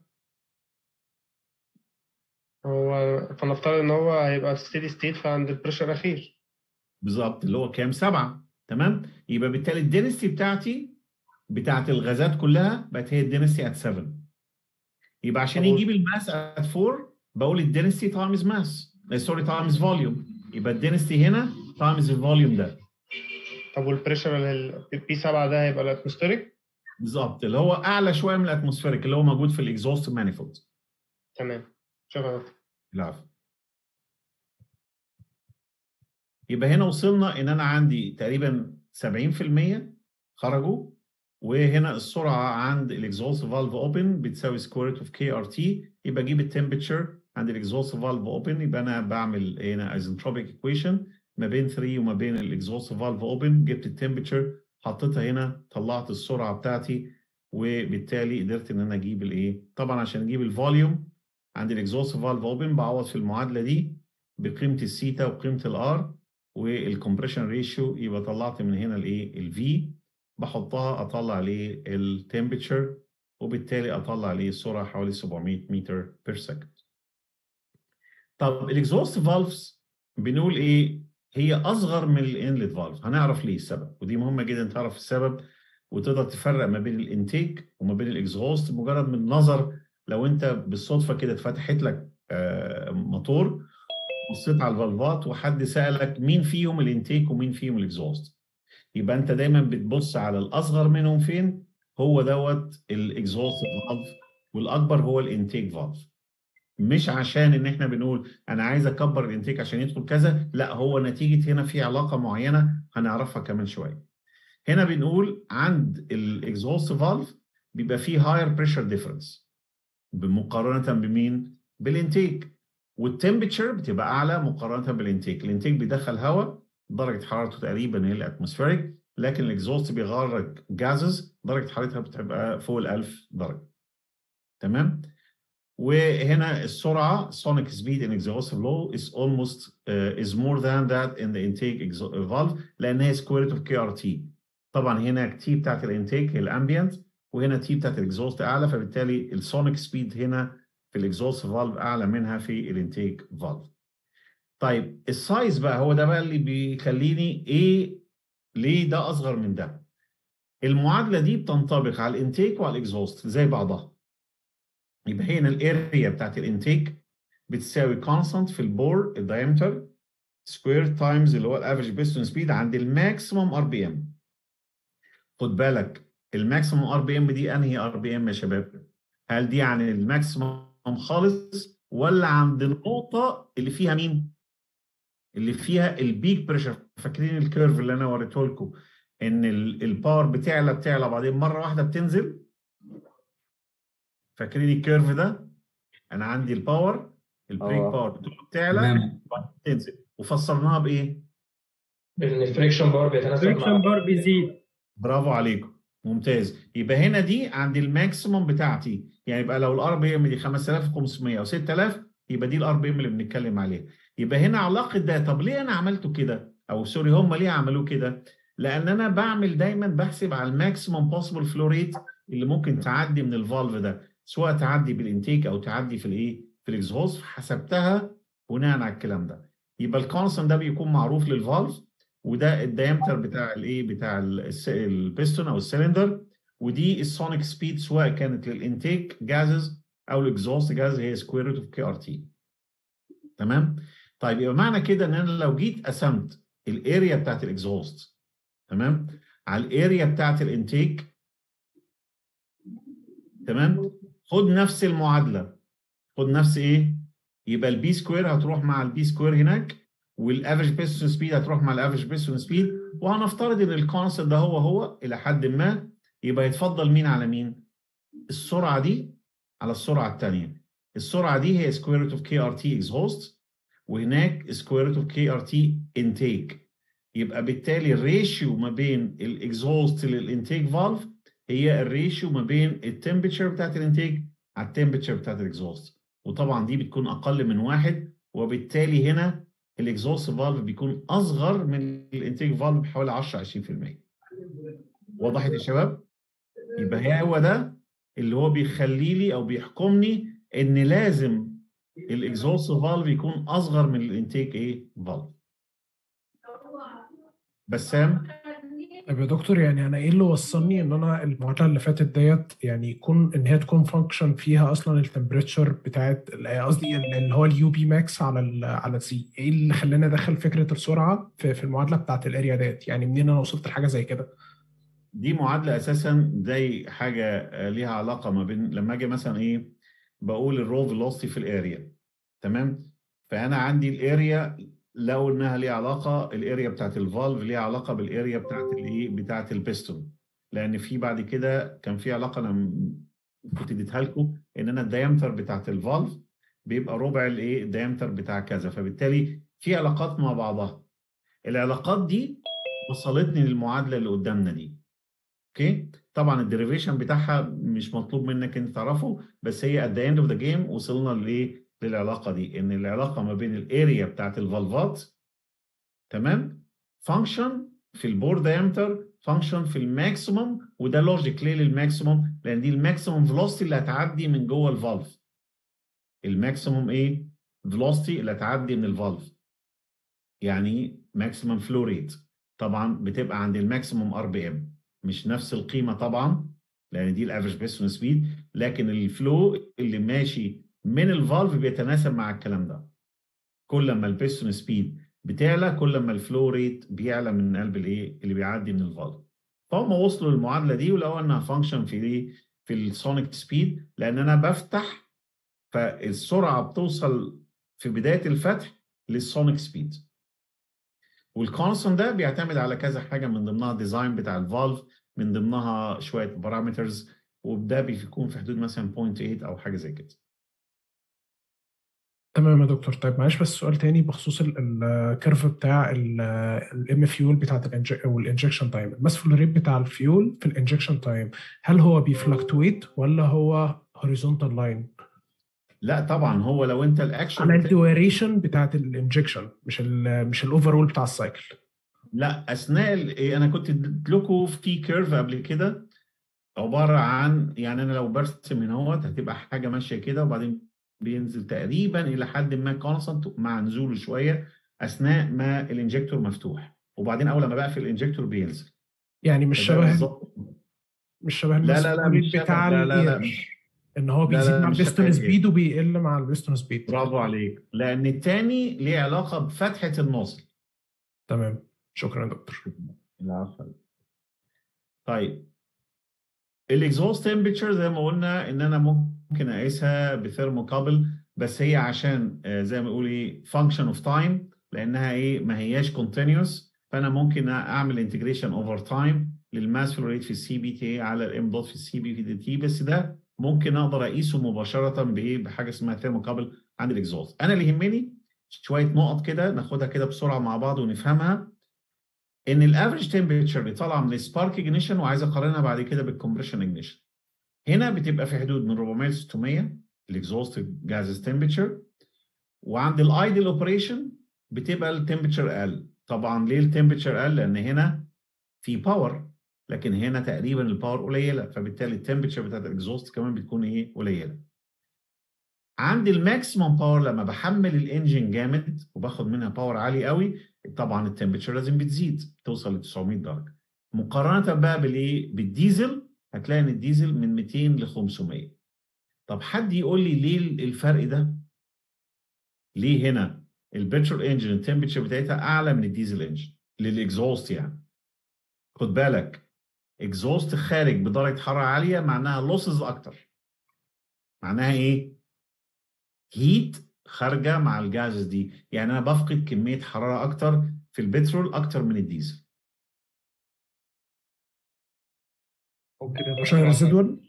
هو فنفترض إن هو هيبقى ستيدي ستيت فعند البريشر الأخير. بالظبط اللي هو كام؟ سبعه تمام؟ يبقى بالتالي الدنسي بتاعتي بتاعت الغازات كلها بقت هي الدنسي ات 7 يبقى عشان طب يجيب الماس ات 4 بقول الدنسي تايمز ماس سوري تايمز فوليوم يبقى الدنسي هنا تايمز الفوليوم ده طب والبريشر اللي بي 7 ده هيبقى الاتموسفيريك؟ بالظبط اللي هو اعلى شويه من الاتموسفيريك اللي هو موجود في الاكزوست مانيفولد تمام. شكرا يا دكتور. العفو يبقى هنا وصلنا ان انا عندي تقريبا 70% خرجوا وهنا السرعه عند الاكزوست فالف اوبن بتساوي سكوير اوف كي ار تي يبقى اجيب التمبرتشر عند الاكزوست فالف اوبن يبقى انا بعمل هنا ايزنتروبيك ايكويشن ما بين 3 وما بين الاكزوست فالف اوبن جبت التمبرتشر حطيتها هنا طلعت السرعه بتاعتي وبالتالي قدرت ان انا اجيب الايه طبعا عشان اجيب الفوليوم عند الاكزوست فالف اوبن بعوض في المعادله دي بقيمه السيتا وقيمه الار والكمبريشن ريشيو يبقى طلعت من هنا الايه الفي بحطها اطلع عليه التمبرتشر وبالتالي اطلع عليه السرعه حوالي 700 متر بير سكند. طب الاكزوست فالفز بنقول ايه؟ هي اصغر من الانلت فالف هنعرف ليه السبب ودي مهمه جدا تعرف السبب وتقدر تفرق ما بين الانتيك وما بين الاكزوست مجرد من النظر لو انت بالصدفه كده اتفتحت لك آه، موتور بصيت على الفالفات وحد سالك مين فيهم الانتيك ومين فيهم الاكزوست يبقى انت دايما بتبص على الاصغر منهم فين هو دوت الاكزوست فالف والاكبر هو الانتيك فالف مش عشان ان احنا بنقول انا عايز اكبر الانتيك عشان يدخل كذا لا هو نتيجه هنا في علاقه معينه هنعرفها كمان شويه هنا بنقول عند الاكزوست فالف بيبقى فيه هاير بريشر ديفرنس بمقارنه بمين بالانتيك والتمبرتشر بتبقى اعلى مقارنه بالانتيك الانتيك بيدخل هواء درجه حرارته تقريبا هي الاتموسفيريك لكن الاكزوست بيخرج جازز درجه حرارتها بتبقى فوق ال 1000 درجه تمام وهنا السرعه sonic speed in exhaust flow is almost uh, is more than that in the intake exo- valve لان هي square root of KRT طبعا هنا تي بتاعت الانتيك هي الامبيانت وهنا تي بتاعت الاكزوست اعلى فبالتالي السونيك سبيد هنا في الاكزوست فالف اعلى منها في الانتيك فالف طيب السايز بقى هو ده بقى اللي بيخليني ايه ليه ده اصغر من ده المعادله دي بتنطبق على الانتيك وعلى الاكزوست زي بعضها يبقى هنا الاريا بتاعت الانتيك بتساوي كونستانت في البور الدايمتر سكوير تايمز اللي هو الافريج بيستون سبيد عند الماكسيموم ار بي ام خد بالك الماكسيموم ار بي ام دي انهي ار بي ام يا شباب هل دي عن الماكسيموم خالص ولا عند النقطه اللي فيها مين اللي فيها البيك بريشر فاكرين الكيرف اللي انا وريته لكم ان ال- الباور بتعلى بتعلى بعدين مره واحده بتنزل فاكرين الكيرف ده انا عندي الباور البريك آه. باور بتعلى تمام وبعدين تنزل وفسرناها بايه ان الفريكشن بار بيتناسب فريكشن مع بار بيزيد برافو عليكم ممتاز يبقى هنا دي عند الماكسيموم بتاعتي يعني يبقى لو الار بي ام دي 5500 او 6000 يبقى دي الار بي ام اللي بنتكلم عليها يبقى هنا علاقه ده طب ليه انا عملته كده او سوري هم ليه عملوه كده لان انا بعمل دايما بحسب على الماكسيمم بوسيبل فلو ريت اللي ممكن تعدي من الفالف ده سواء تعدي بالانتيك او تعدي في الايه في الاكزهوست حسبتها بناء على الكلام ده يبقى الكونستنت ده بيكون معروف للفالف وده الدايمتر بتاع الايه بتاع الس- البيستون او السلندر ودي السونيك سبيد سواء كانت للانتيك جازز او الاكزوست جاز هي سكوير روت اوف كي ار تي تمام طيب يبقى معنى كده ان انا لو جيت قسمت الاريا بتاعت الاكزوست تمام على الاريا بتاعت الانتيك تمام خد نفس المعادله خد نفس ايه يبقى البي سكوير هتروح مع البي سكوير هناك والافريج بيستون سبيد هتروح مع الافريج بيستون سبيد وهنفترض ان الكونسبت ده هو هو الى حد ما يبقى يتفضل مين على مين السرعه دي على السرعه الثانيه السرعه دي هي سكوير روت اوف كي ار تي اكزهوست وهناك سكوير روت اوف كي ار تي انتيك يبقى بالتالي الريشيو ما بين الاكزهوست للانتيك فالف هي الريشيو ما بين التمبرتشر بتاعت الانتيك على التمبرتشر بتاعت الاكزهوست وطبعا دي بتكون اقل من واحد وبالتالي هنا الاكزهوست فالف بيكون اصغر من الانتيك فالف بحوالي 10 20% وضحت يا شباب يبقى هي هو ده اللي هو بيخلي لي او بيحكمني ان لازم الاكزهوست فالف يكون اصغر من الانتيك ايه فالف بسام طب يا دكتور يعني انا ايه اللي وصلني ان انا المعادله اللي فاتت ديت يعني يكون ان هي تكون فانكشن فيها اصلا التمبريتشر بتاعت قصدي اللي هو اليو بي ماكس على ال على سي ايه اللي خلاني ادخل فكره السرعه في, في المعادله بتاعت الاريا ديت يعني منين انا وصلت لحاجه زي كده دي معادله اساسا زي حاجه آه، ليها علاقه ما بين لما اجي مثلا ايه بقول الرو فيلوسيتي في الاريا تمام فانا عندي الاريا لو انها ليها علاقه الاريا بتاعت الفالف ليها علاقه بالاريا بتاعت الايه بتاعت البيستون لان في بعد كده كان في علاقه انا م- كنت اديتها لكم ان انا الدايمتر بتاعت الفالف بيبقى ربع الايه الدايمتر بتاع كذا فبالتالي في علاقات مع بعضها العلاقات دي وصلتني للمعادله اللي قدامنا دي اوكي طبعا الديريفيشن بتاعها مش مطلوب منك انت تعرفه بس هي at the end of the game وصلنا لايه للعلاقه دي ان العلاقه ما بين الاريا بتاعت الفالفات تمام فانكشن في البور دايمتر فانكشن في الماكسيمم وده لوجيك ليه للماكسيمم لان دي الماكسيمم فيلوسيتي اللي هتعدي من جوه الفالف الماكسيمم ايه فيلوسيتي اللي هتعدي من الفالف يعني ماكسيمم فلو ريت طبعا بتبقى عند الماكسيمم ار بي ام مش نفس القيمه طبعا لان دي الافريج بيستون سبيد لكن الفلو اللي ماشي من الفالف بيتناسب مع الكلام ده كل ما البيستون سبيد بتعلى كل ما الفلو ريت بيعلى من قلب الايه اللي بيعدي من الفالف فهم وصلوا للمعادله دي ولقوا انها فانكشن في ايه في السونيك سبيد لان انا بفتح فالسرعه بتوصل في بدايه الفتح للسونيك سبيد والكونستنت ده بيعتمد على كذا حاجه من ضمنها الديزاين بتاع الفالف من ضمنها شويه بارامترز وده بيكون في حدود مثلا 0.8 او حاجه زي كده تمام يا دكتور طيب معلش بس سؤال تاني بخصوص الكيرف بتاع الام فيول بتاعت الانجكشن تايم الماس فلو ريت بتاع الفيول في الانجكشن تايم هل هو بيفلكتويت ولا هو هوريزونتال لاين لا طبعا هو لو انت الاكشن على بتا- الديوريشن بتاعت الانجكشن مش ال مش الاوفرول بتاع السايكل لا اثناء ال- إيه، انا كنت اديت لكم في كيرف قبل كده عباره عن يعني انا لو برسم من اهوت هتبقى حاجه ماشيه كده وبعدين بينزل تقريبا الى حد ما كونستنت مع نزوله شويه اثناء ما الانجكتور مفتوح وبعدين اول ما بقفل الانجكتور بينزل يعني مش فده شبه بالظبط مش شبه لا الماس لا لا فلو ريت مش شبه بتاع لا لا لا الاير مش ان هو لا لا بيزيد لا مع مش شبه البيستون الاير سبيد وبيقل مع البيستون سبيد برافو عليك لان التاني ليه علاقه بفتحه الناصل تمام شكرا يا دكتور العفو طيب الاكزوست تمبريتشر زي ما قلنا ان انا ممكن اقيسها بثيرموكابل بس هي عشان آه، زي ما نقول ايه فانكشن اوف تايم لانها ايه ما هياش كونتينوس فانا ممكن اعمل انتجريشن اوفر تايم للماس فلو ريت في السي بي تي على الام دوت في السي بي في دي تي بس ده ممكن اقدر اقيسه مباشره بايه بحاجه اسمها ثيرموكابل عند الاكزوست انا اللي يهمني شويه نقط كده ناخدها كده بسرعه مع بعض ونفهمها ان الافريج تمبريتشر اللي طالعه من السبارك اجنيشن وعايز اقارنها بعد كده بالكمبريشن اجنيشن هنا بتبقى في حدود من 400 ل 600 الاكزوست جازز تمبريتشر وعند الايدل اوبريشن بتبقى التمبريتشر اقل طبعا ليه التمبريتشر اقل لان هنا في باور لكن هنا تقريبا الباور قليله فبالتالي التمبرتشر بتاعت الاكزوست كمان بتكون ايه قليله عند الماكسيموم باور لما بحمل الانجن جامد وباخد منها باور عالي قوي طبعا التمبرتشر لازم بتزيد توصل ل 900 درجه مقارنه بقى بالايه بالديزل هتلاقي ان الديزل من 200 ل 500 طب حد يقول لي ليه الفرق ده ليه هنا البترول انجن التمبرتشر بتاعتها اعلى من الديزل انجن للاكزوست يعني خد بالك اكزوست خارج بدرجه حراره عاليه معناها لوسز اكتر معناها ايه هيت خارجه مع الجازز دي يعني انا بفقد كميه حراره اكتر في البترول اكتر من الديزل ممكن يا عشان دكتور ريزيدوال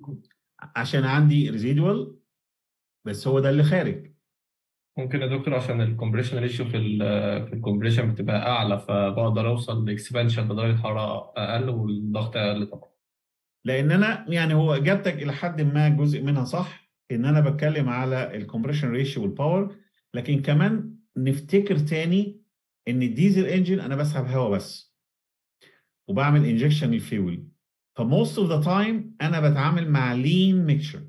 عشان عندي ريزيدوال بس هو ده اللي خارج ممكن يا دكتور عشان الكومبريشن ريشيو في ال في الكومبريشن بتبقى اعلى فبقدر اوصل لاكسبانشن بدرجه حراره اقل والضغط اقل طبعا لان انا يعني هو اجابتك الى حد ما جزء منها صح ان انا بتكلم على الكومبريشن ريشيو والباور لكن كمان نفتكر تاني ان الديزل انجن انا بسحب هواء بس وبعمل انجكشن للفيول فموست اوف ذا تايم انا بتعامل مع لين ميكشر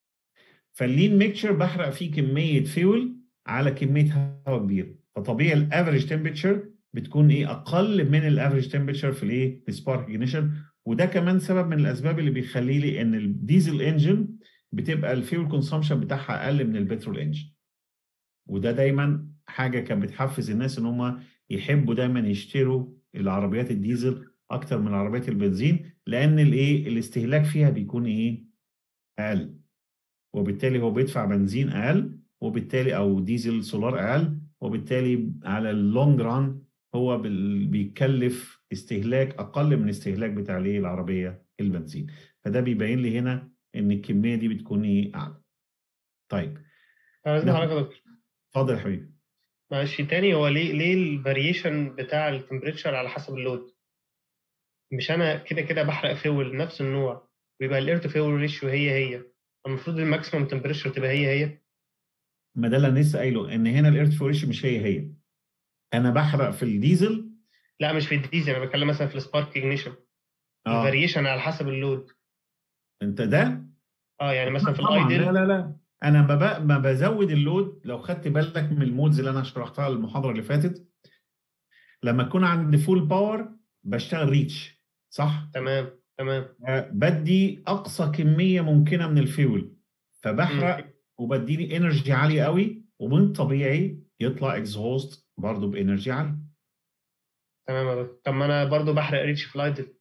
فاللين ميكشر بحرق فيه كميه فيول على كميه هواء كبيره فطبيعي الافريج تمبرتشر بتكون ايه اقل من الافريج تمبرتشر في الايه في سبارك ignition وده كمان سبب من الاسباب اللي بيخلي لي ان الديزل انجن بتبقى الفيول كونسامشن بتاعها اقل من البترول انجن وده دايما حاجه كانت بتحفز الناس ان هم يحبوا دايما يشتروا العربيات الديزل اكتر من عربيات البنزين لان الايه الاستهلاك فيها بيكون ايه اقل وبالتالي هو بيدفع بنزين اقل وبالتالي او ديزل سولار اقل وبالتالي على اللونج ران هو بال- بيكلف استهلاك اقل من الاستهلاك بتاع الايه العربيه البنزين فده بيبين لي هنا ان الكميه دي بتكون ايه اعلى طيب عايز ناخد- حضرتك يا دكتور اتفضل يا حبيبي معلش تاني هو ليه ليه الفاريشن بتاع التمبريتشر على حسب اللود مش انا كده كده بحرق فيول نفس النوع ويبقى الاير تو فيول ريشيو هي هي المفروض الماكسيمم تمبريتشر تبقى هي هي ما ده اللي انا لسه قايله ان هنا الايرث فوريشن مش هي هي انا بحرق في الديزل لا مش في الديزل انا بتكلم مثلا في السبارك ignition اه الفاريشن على حسب اللود انت ده اه يعني مثلا في طبعا لا الايدل لا لا انا ما ب- ما بزود اللود لو خدت بالك من المودز اللي انا شرحتها المحاضره اللي فاتت لما اكون عند فول باور بشتغل ريتش صح تمام تمام آه، بدي اقصى كميه ممكنه من الفيول فبحرق وبديني انرجي عاليه قوي ومن طبيعي يطلع اكزهوست برضه بانرجي عاليه تمام يا دكتور طب ما انا برضو بحرق ريتش في الايدل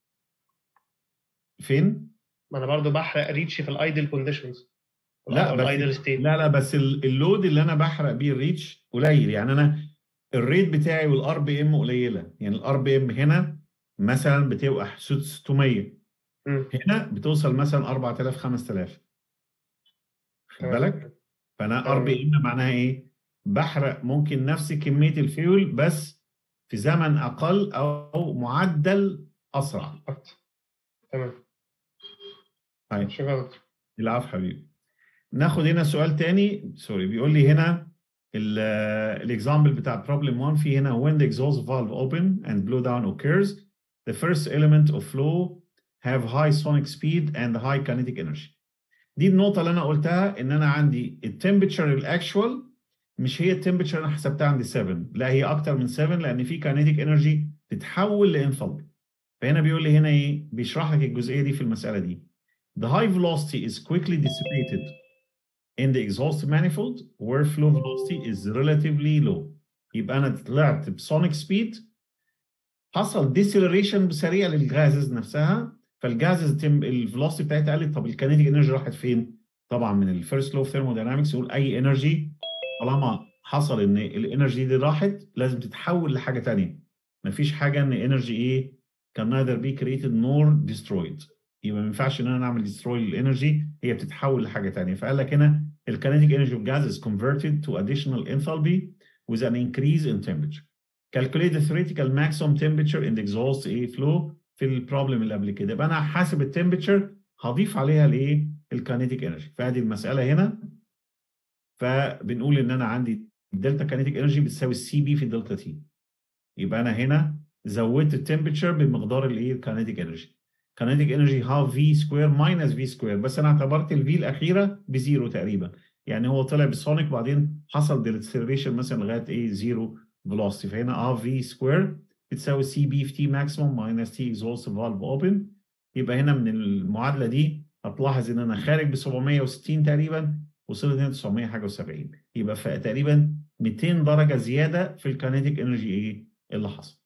فين ما انا برضو بحرق ريتش في الايدل كونديشنز لا بس الايدل ستيت لا لا بس ال- اللود اللي انا بحرق بيه الريتش قليل يعني انا الريت بتاعي والار بي ام قليله يعني الار بي ام هنا مثلا بتبقى 600 هنا بتوصل مثلا 4000 5000 خد تمام. بالك فانا ار تمام. بي ام معناها ايه بحرق ممكن نفس كميه الفيول بس في زمن اقل او معدل اسرع تمام طيب شكرا يا دكتور العفو حبيبي ناخد هنا سؤال تاني سوري بيقول لي هنا الاكزامبل بتاع problem 1 في هنا when the exhaust valve open and blow down occurs the first element of flow have high sonic speed and high kinetic energy دي النقطة اللي أنا قلتها إن أنا عندي التمبرتشر الأكشوال مش هي التمبرتشر اللي أنا حسبتها عند 7 لا هي أكتر من 7 لأن في kinetic energy تتحول لانثالبي فهنا بيقول لي هنا إيه بيشرح لك الجزئية دي في المسألة دي The high velocity is quickly dissipated in the exhaust manifold where flow velocity is relatively low. يبقى أنا طلعت بسونيك سبيد حصل ديسيلريشن سريع للجازز نفسها فالجازز الفلوسيتي بتاعتها قلت طب الكينيتيك انرجي راحت فين؟ طبعا من الفيرست لو ثيرموداينامكس يقول اي انرجي طالما حصل ان الانرجي دي راحت لازم تتحول لحاجه ثانيه مفيش حاجه ان انرجي ايه can neither be created nor destroyed يبقى ما ينفعش ان انا اعمل ديستروي للانرجي هي بتتحول لحاجه ثانيه فقال لك هنا الكينيتيك انرجي of gas is converted to additional enthalpy with an increase in temperature calculate the theoretical maximum temperature in the exhaust air flow في البروبلم اللي قبل كده يبقى انا حاسب التمبرتشر هضيف عليها الايه الكينيتيك انرجي فادي المساله هنا فبنقول ان انا عندي الدلتا كينيتيك انرجي بتساوي السي بي في الدلتا تي يبقى انا هنا زودت التمبرتشر بمقدار الايه الكاينيتيك انرجي كاينيتيك انرجي هاف في سكوير ماينس في سكوير بس انا اعتبرت الفي الاخيره بزيرو تقريبا يعني هو طلع بالسونيك بعدين حصل ديلتسيريشن مثلا لغايه ايه زيرو فيلوسيتي فهنا اه في سكوير بتساوي سي بي في تي ماكسيموم ماينس تي اكزوست فالف اوبن يبقى هنا من المعادله دي هتلاحظ ان انا خارج ب 760 تقريبا وصلت هنا 900 حاجه و70 يبقى في تقريبا 200 درجه زياده في الكاينيتيك انرجي ايه اللي حصل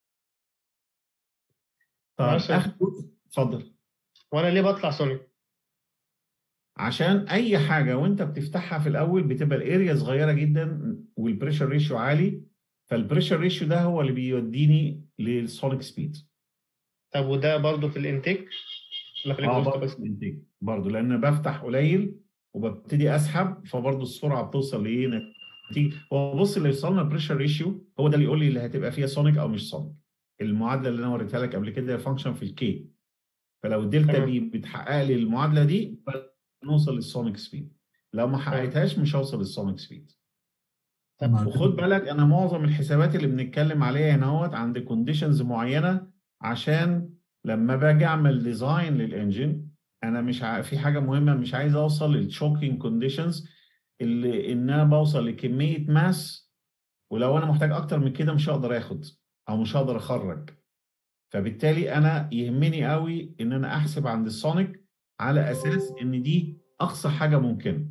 طيب معلش. اخر اتفضل وانا ليه بطلع سونيك؟ عشان اي حاجه وانت بتفتحها في الاول بتبقى الاريا صغيره جدا والبريشر ريشيو عالي فالبريشر ريشيو ده هو اللي بيوديني للسونيك سبيد طب وده برضو في الانتيك ولا في اه الاكزوست برضه بس؟ في الانتاج برضه لان بفتح قليل وببتدي اسحب فبرضه السرعه بتوصل لايه نتيجه هو بص اللي يوصلنا بريشر ريشيو هو ده اللي يقول لي اللي هتبقى فيها سونيك او مش سونيك المعادله اللي انا وريتها لك قبل كده فانكشن في الكي فلو الدلتا تمام. بي بتحقق لي المعادله دي نوصل للسونيك سبيد لو ما حققتهاش مش هوصل للسونيك سبيد وخد بالك انا معظم الحسابات اللي بنتكلم عليها هنا اهوت عند كونديشنز معينه عشان لما باجي اعمل ديزاين للانجن انا مش ع... في حاجه مهمه مش عايز اوصل للشوكينج كونديشنز اللي ان انا بوصل لكميه ماس ولو انا محتاج اكتر من كده مش هقدر اخد او مش هقدر اخرج فبالتالي انا يهمني قوي ان انا احسب عند السونيك على اساس ان دي اقصى حاجه ممكنه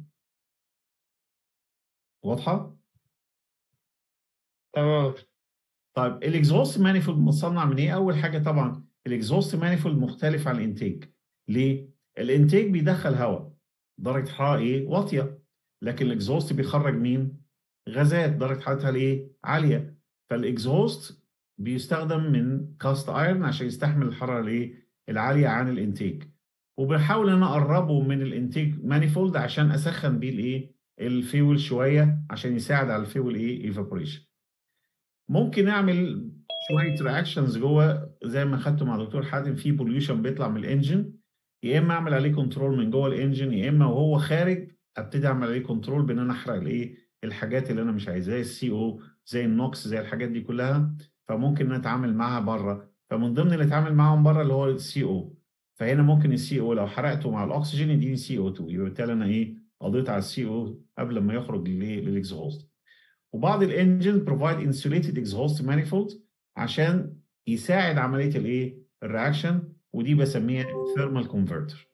واضحه تمام طيب الاكزوست مانيفولد متصنع من ايه؟ اول حاجه طبعا الاكزوست مانيفولد مختلف عن الانتيك. ليه؟ الانتيك بيدخل هواء درجه حراره ايه؟ واطيه لكن الاكزوست بيخرج مين؟ غازات درجه حرارتها الايه؟ عاليه فالاكزوست بيستخدم من كاست ايرون عشان يستحمل الحراره الايه؟ العاليه عن الانتيك. وبحاول ان انا اقربه من الانتيك مانيفولد عشان اسخن بيه الايه؟ الفيول شويه عشان يساعد على الفيول ايه؟ ايفابوريشن. ممكن اعمل شويه رياكشنز جوه زي ما خدته مع دكتور حاتم في بوليوشن بيطلع من الانجن يا اما اعمل عليه كنترول من جوه الانجن يا اما وهو خارج ابتدي اعمل عليه كنترول بان انا احرق الايه الحاجات اللي انا مش عايزاها زي السي او زي النوكس زي الحاجات دي كلها فممكن ان اتعامل معاها بره فمن ضمن اللي اتعامل معاهم بره اللي هو السي او فهنا ممكن السي او لو حرقته مع الاكسجين يديني سي او 2 يبقى بالتالي انا ايه قضيت على السي او قبل ما يخرج للاكزهوست وبعض الانجن بروفايد انسوليتد اكزهوست مانيفولد عشان يساعد عمليه الايه الرياكشن ودي بسميها ثيرمال كونفرتر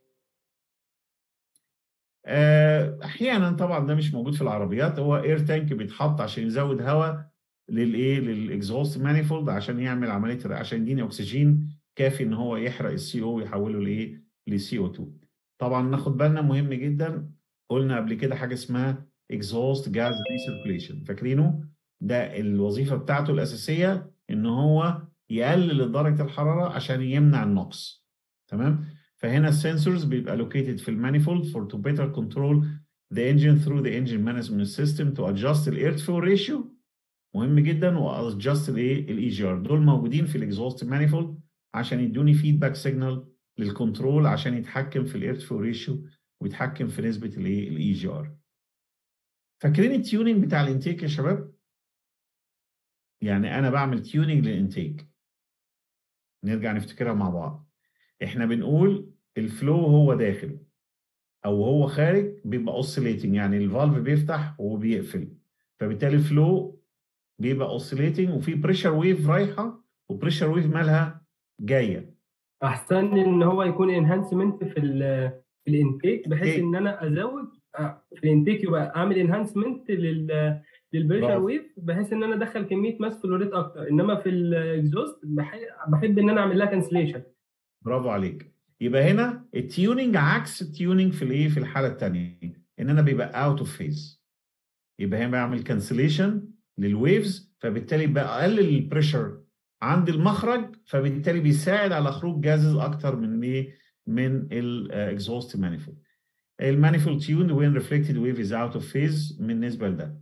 احيانا طبعا ده مش موجود في العربيات هو اير تانك بيتحط عشان يزود هواء للايه للاكزهوست مانيفولد عشان يعمل عمليه عشان يديني اكسجين كافي ان هو يحرق السي او ويحوله لايه لسي او 2 طبعا ناخد بالنا مهم جدا قلنا قبل كده حاجه اسمها اكزهوست جاز ريسيركيليشن فاكرينه ده الوظيفه بتاعته الاساسيه ان هو يقلل درجه الحراره عشان يمنع النقص تمام فهنا السنسورز بيبقى located في المانيفولد for to better control the engine through the engine management system to adjust the air to fuel ratio مهم جدا و adjust الايه الاي جي ار دول موجودين في الاكزوست مانيفولد عشان يدوني فيدباك سيجنال للكنترول عشان يتحكم في الاير تو فيول ريشيو ويتحكم في نسبه الايه الاي جي ار فاكرين التيوننج بتاع الانتيك يا شباب يعني انا بعمل تيوننج للانتيك نرجع نفتكرها مع بعض احنا بنقول الفلو هو داخل او هو خارج بيبقى اوسيليتنج يعني الفالف بيفتح وبيقفل فبالتالي الفلو بيبقى اوسيليتنج وفي بريشر ويف رايحه وبريشر ويف مالها جايه احسن ان هو يكون انهانسمنت في ال في الانتيك بحيث إيه؟ ان انا ازود آه، في الانتيك يبقى اعمل انهانسمنت لل للبريشر برافو. ويف بحيث ان انا ادخل كميه ماس فلوريت اكتر انما في الاكزوست بح- بحب ان انا اعمل لها كانسليشن برافو عليك يبقى هنا التيوننج عكس التيوننج في الايه في الحاله الثانيه ان انا بيبقى اوت اوف فيز يبقى هنا بعمل كانسليشن للويفز فبالتالي بقلل البريشر عند المخرج فبالتالي بيساعد على خروج جازز اكتر من ايه من الاكزوست مانيفولد المانيفولد tuned when reflected wave is out of phase بالنسبه لده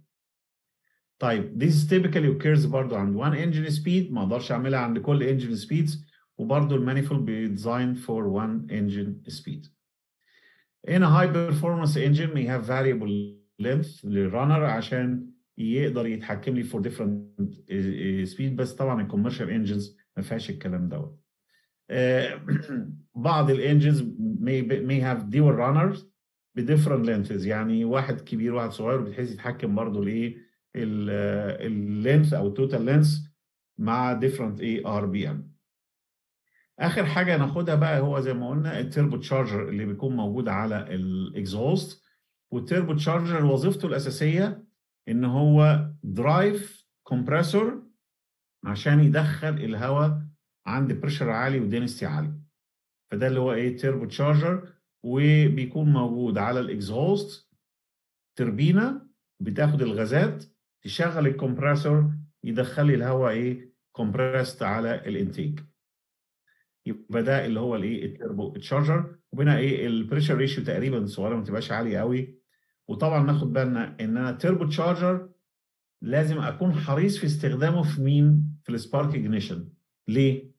طيب this typically occurs برضو عند one engine speed ما اقدرش اعملها عند كل engine speeds وبرضو المانيفولد بيديزاين for one engine speed. In a high performance engine we have variable length للرانر عشان يقدر يتحكم لي فور ديفرنت سبيد بس طبعا الكوميرشال انجنز ما فيهاش الكلام دوت آه، بعض الانجنز may, may have dual runners بديفرنت لينثز يعني واحد كبير واحد صغير بتحس يتحكم برضه الايه اللينث او التوتال لينث مع ديفرنت ايه ار بي ام اخر حاجه ناخدها بقى هو زي ما قلنا التربو تشارجر اللي بيكون موجود على الاكزوست والتربو تشارجر وظيفته الاساسيه ان هو درايف كومبريسور عشان يدخل الهواء عند بريشر عالي ودينستي عالي فده اللي هو ايه تيربو تشارجر وبيكون موجود على الاكزوست تربينه بتاخد الغازات تشغل الكمبريسور يدخل لي الهواء ايه كومبريست على الانتيك يبقى ده اللي هو الايه التربو تشارجر وبنا ايه البريشر ريشيو تقريبا صغيره ما تبقاش عاليه قوي وطبعا ناخد بالنا ان انا تربو تشارجر لازم اكون حريص في استخدامه في مين في السبارك اجنيشن ليه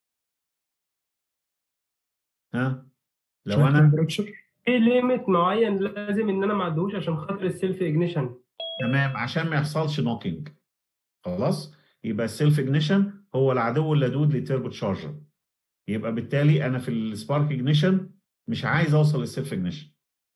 ها لو انا في ليميت معين لازم ان انا ما اعدهوش عشان خاطر السيلف اجنيشن تمام عشان ما يحصلش نوكينج خلاص يبقى السيلف اجنيشن هو العدو اللدود للتربو تشارجر يبقى بالتالي انا في السبارك اجنيشن مش عايز اوصل للسيلف اجنيشن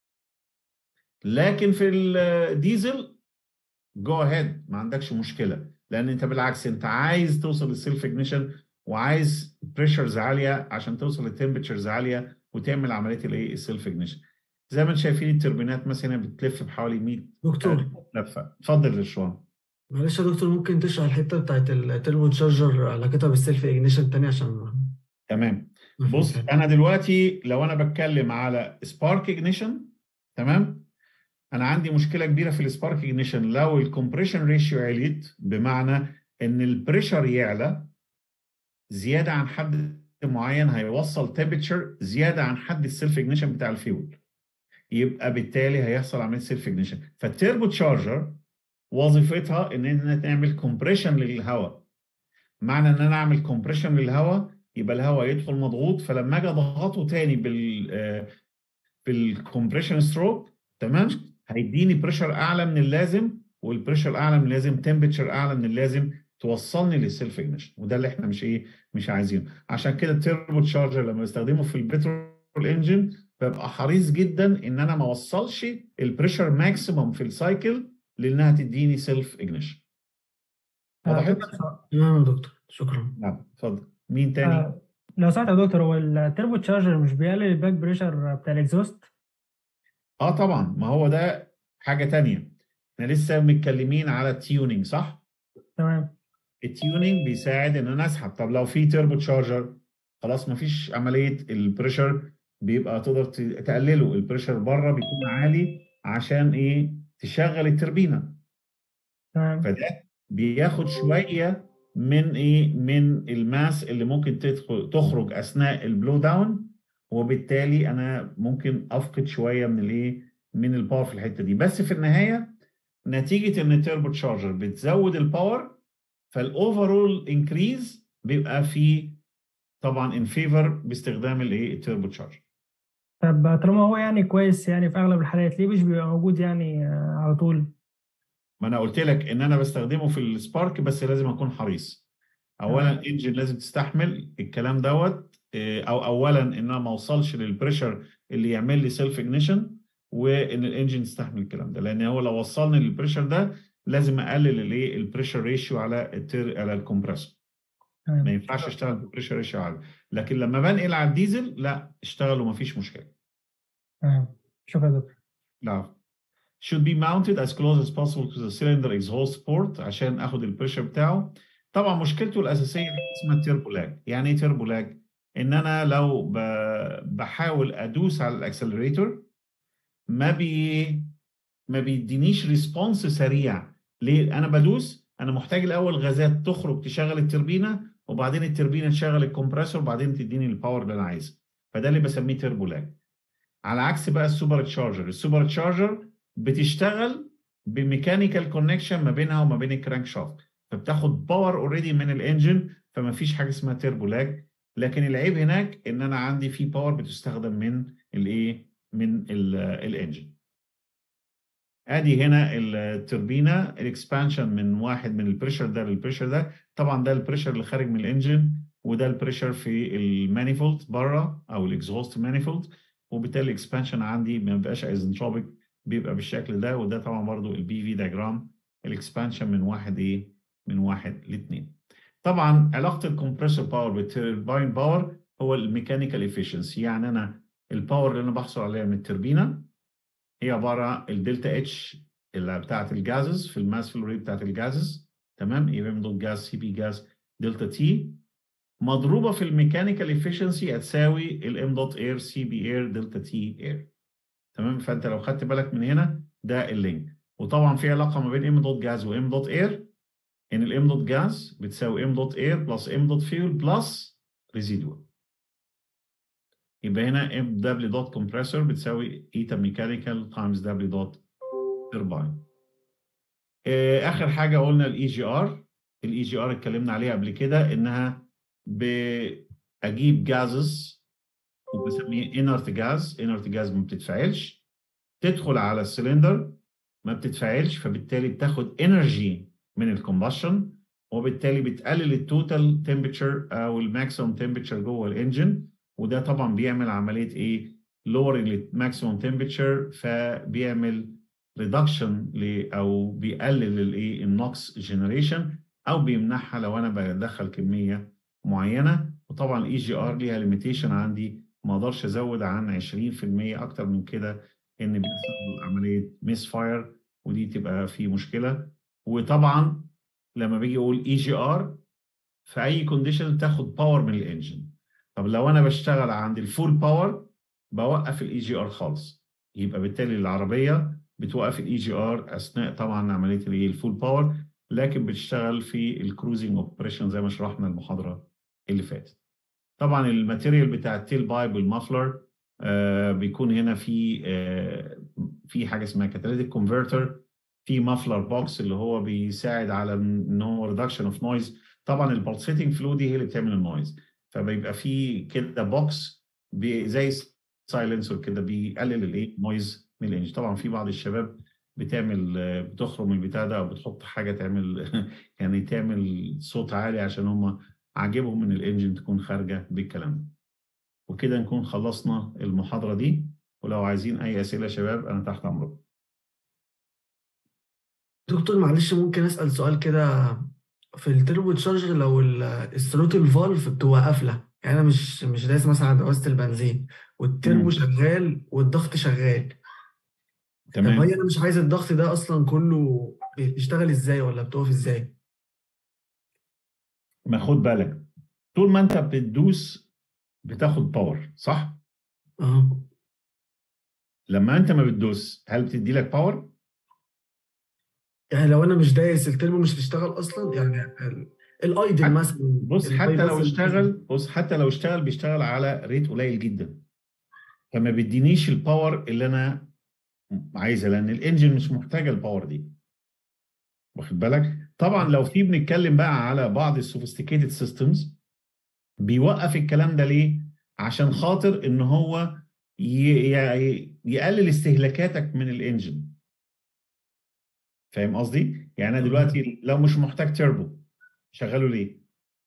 لكن في الديزل جو اهيد ما عندكش مشكله لان انت بالعكس انت عايز توصل للسيلف اجنيشن وعايز بريشرز عاليه عشان توصل لتمبرتشرز عاليه وتعمل عمليه الايه السيلف اجنيشن زي ما انتم شايفين التربينات مثلا بتلف بحوالي 100 دكتور لفه اتفضل يا شوان معلش يا دكتور ممكن تشرح الحته بتاعت التربو تشارجر علاقتها بالسيلف اجنيشن تاني عشان تمام بص انا دلوقتي لو انا بتكلم على سبارك اجنيشن تمام انا عندي مشكله كبيره في السبارك اجنيشن لو الكومبريشن ريشيو عليت بمعنى ان البريشر يعلى زياده عن حد معين هيوصل تمبرتشر زياده عن حد السيلف اجنيشن بتاع الفيول يبقى بالتالي هيحصل عمليه سيلف اجنيشن فالتيربو تشارجر وظيفتها ان احنا نعمل كومبريشن للهواء معنى ان انا اعمل كومبريشن للهواء يبقى الهواء يدخل مضغوط فلما اجي اضغطه تاني بال بالكومبريشن ستروك تمام هيديني بريشر اعلى من اللازم والبريشر اعلى من اللازم تمبرتشر اعلى من اللازم توصلني للسيلف اجنيشن وده اللي احنا مش ايه مش عايزينه عشان كده التيربو تشارجر لما بستخدمه في البترول انجن ببقى حريص جدا ان انا ما اوصلش البريشر ماكسيموم في السايكل لانها تديني سيلف اجنيشن وضحت؟ تمام يا دكتور شكرا نعم اتفضل مين تاني؟ آه، لو سمحت يا دكتور هو التربو تشارجر مش بيقلل الباك بريشر بتاع الاكزوست؟ اه طبعا ما هو ده حاجه تانية احنا لسه متكلمين على التيونينج صح؟ تمام التيونينج بيساعد ان انا اسحب طب لو في تيربو تشارجر خلاص ما فيش عمليه البريشر بيبقى تقدر تقلله البريشر بره بيكون عالي عشان ايه تشغل التربينه تمام فده بياخد شويه من ايه من الماس اللي ممكن تدخل تخرج اثناء البلو داون وبالتالي انا ممكن افقد شويه من الايه من الباور في الحته دي بس في النهايه نتيجه ان التيربو تشارجر بتزود الباور فالاوفرول انكريز بيبقى في طبعا ان فيفر باستخدام الايه التيربو تشارجر طب طالما هو يعني كويس يعني في اغلب الحالات ليه مش بيبقى موجود يعني آه، على طول؟ ما انا قلت لك ان انا بستخدمه في السبارك بس لازم اكون حريص اولا الانجن لازم تستحمل الكلام دوت إيه، او اولا ان انا ما اوصلش للبريشر اللي يعمل لي سيلف اجنيشن وان الانجن تستحمل الكلام ده لان هو لو وصلني للبريشر ده لازم اقلل الايه البريشر ريشيو على التر على الكمبرسور تمام. ما ينفعش اشتغل ببريشر ريشيو عالي لكن لما بنقل على الديزل لا اشتغل وما فيش مشكله تمام شكرا يا دكتور لا should be mounted as close as possible to the cylinder exhaust port عشان اخد البريشر بتاعه طبعا مشكلته الاساسيه اسمها تيربو لاج يعني ايه تيربو لاج ان انا لو ب- بحاول ادوس على الاكسلريتور ما بي ما بيدينيش ريسبونس سريع ليه انا بدوس انا محتاج الاول غازات تخرج تشغل التربينه وبعدين التربينه تشغل الكمبرسور وبعدين تديني الباور اللي انا عايزه فده اللي بسميه تيربو لاج على عكس بقى السوبر تشارجر السوبر تشارجر بتشتغل بميكانيكال كونكشن ما بينها وما بين الكرانك شافت فبتاخد باور اوريدي من الانجن فما فيش حاجه اسمها تيربو لاج لكن العيب هناك ان انا عندي في باور بتستخدم من الايه من ال- الانجن ادي هنا التوربينه الاكسبانشن من واحد من البريشر ده للبريشر ده طبعا ده البريشر اللي خارج من الانجن وده البريشر في المانيفولد بره او الاكزهوست مانيفولد وبالتالي الاكسبانشن عندي ما بيبقاش ايزنتروبيك بيبقى بالشكل ده وده طبعا برضو البي في دياجرام الاكسبانشن من واحد ايه من واحد لاثنين طبعا علاقه الكمبريسور باور بالتربين باور هو الميكانيكال افشنسي يعني انا الباور اللي انا بحصل عليها من التربينه هي عباره الدلتا اتش اللي بتاعت الجازز في الماس فلو ريت بتاعت الجازز تمام يبقى من جاز سي بي جاز دلتا تي مضروبه في الميكانيكال افشنسي هتساوي الام دوت اير سي بي اير دلتا تي اير تمام فانت لو خدت بالك من هنا ده اللينك وطبعا في علاقه ما بين ام دوت جاز وام دوت اير ان الام دوت جاز بتساوي ام دوت اير بلس ام دوت فيول بلس ريزيدوال يبقى هنا ام دبليو دوت كومبريسور بتساوي ايتا ميكانيكال تايمز دبليو دوت ترباين اخر حاجه قلنا الاي جي ار الاي جي ار اتكلمنا عليها قبل كده انها باجيب جازز وبسميه انرت جاز انرت جاز ما بتتفاعلش تدخل على السلندر ما بتتفاعلش فبالتالي بتاخد انرجي من الكومبشن وبالتالي بتقلل التوتال تمبرتشر او الماكسيمم تمبرتشر جوه الانجن وده طبعا بيعمل عمليه ايه؟ lowering الماكسيمم تمبرتشر فبيعمل ريدكشن او بيقلل الايه؟ النوكس جنريشن او بيمنعها لو انا بدخل كميه معينه وطبعا الاي جي ار ليها ليميتيشن عندي ما اقدرش ازود عن 20% اكتر من كده ان بيحصل عمليه ميس فاير ودي تبقى في مشكله وطبعا لما باجي اقول اي جي ار في اي كونديشن تاخد باور من الانجن طب لو انا بشتغل عند الفول باور بوقف الاي جي ار خالص يبقى بالتالي العربيه بتوقف الاي جي ار اثناء طبعا عمليه الايه الفول باور لكن بتشتغل في الكروزنج اوبريشن زي ما شرحنا المحاضره اللي فاتت طبعا الماتيريال بتاع التيل بايب والمافلر آه بيكون هنا في آه في حاجه اسمها كاتاليتيك كونفرتر في مافلر بوكس اللي هو بيساعد على ان هو ريدكشن اوف نويز طبعا البلسيتنج فلو دي هي اللي بتعمل النويز فبيبقى في كده بوكس زي سايلنسر كده بيقلل الايه نويز من الانجن طبعا في بعض الشباب بتعمل بتخرم البتاع ده او بتحط حاجه تعمل يعني تعمل صوت عالي عشان هم عاجبهم من الانجن تكون خارجه بالكلام ده وكده نكون خلصنا المحاضره دي ولو عايزين اي اسئله يا شباب انا تحت امركم دكتور معلش ممكن اسال سؤال كده في التربو تشارجر لو الثروتل فالف بتبقى قافله يعني انا مش مش دايس مثلا على دواسه البنزين والتربو مم. شغال والضغط شغال طب تمام هي انا مش عايز الضغط ده اصلا كله بيشتغل ازاي ولا بتقف ازاي ما خد بالك طول ما انت بتدوس بتاخد باور صح اه لما انت ما بتدوس هل بتدي لك باور يعني لو انا مش دايس التربو مش بيشتغل اصلا يعني ال- الايدل مثلا بص حتى الباي لو باس اشتغل بص حتى لو اشتغل بيشتغل على ريت قليل جدا فما بيدينيش الباور اللي انا عايزها لان الانجن مش محتاجه الباور دي واخد بالك طبعا لو في بنتكلم بقى على بعض السوفيستيكيتد سيستمز بيوقف الكلام ده ليه عشان خاطر ان هو ي- ي- يقلل استهلاكاتك من الانجن فاهم قصدي يعني انا دلوقتي لو مش محتاج تربو شغله ليه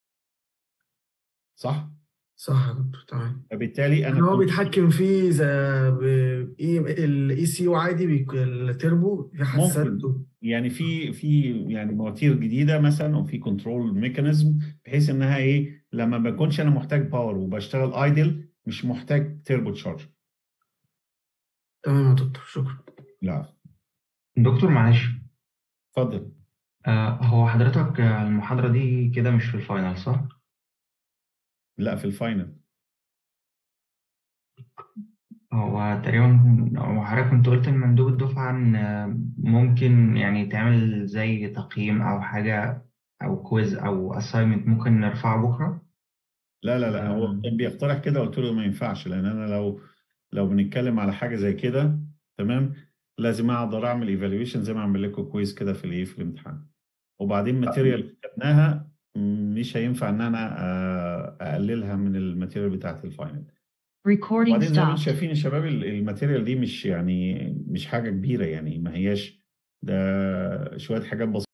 صح صح يا دكتور تمام فبالتالي انا يعني هو كنت- بيتحكم فيه زي الاي سي يو عادي بيك- التربو في حساسات ممكن يعني في في يعني مواتير جديده مثلا او في كنترول ميكانيزم بحيث انها ايه لما ما بكونش انا محتاج باور وبشتغل ايدل مش محتاج تيربو تشارج تمام يا دكتور شكرا لا دكتور معلش اتفضل آه هو حضرتك آه، المحاضرة دي كده مش في الفاينل صح؟ لا في الفاينل هو تقريبا هو حضرتك كنت قلت لمندوب الدفعة إن آه، ممكن يعني تعمل زي تقييم أو حاجة أو كويز أو أسايمنت ممكن نرفعه بكرة لا لا لا هو كان بيقترح كده قلت له ما ينفعش لان انا لو لو بنتكلم على حاجه زي كده تمام لازم اقدر اعمل ايفالويشن زي ما اعمل لكم كويس كده في الايه في الامتحان وبعدين ماتيريال خدناها مش هينفع ان انا آه، اقللها من الماتيريال بتاعت الفاينل Recording وبعدين زي ما انتم stopped. شايفين يا شباب ال- الماتيريال دي مش يعني مش حاجه كبيره يعني ما هياش ده شويه حاجات بسيطه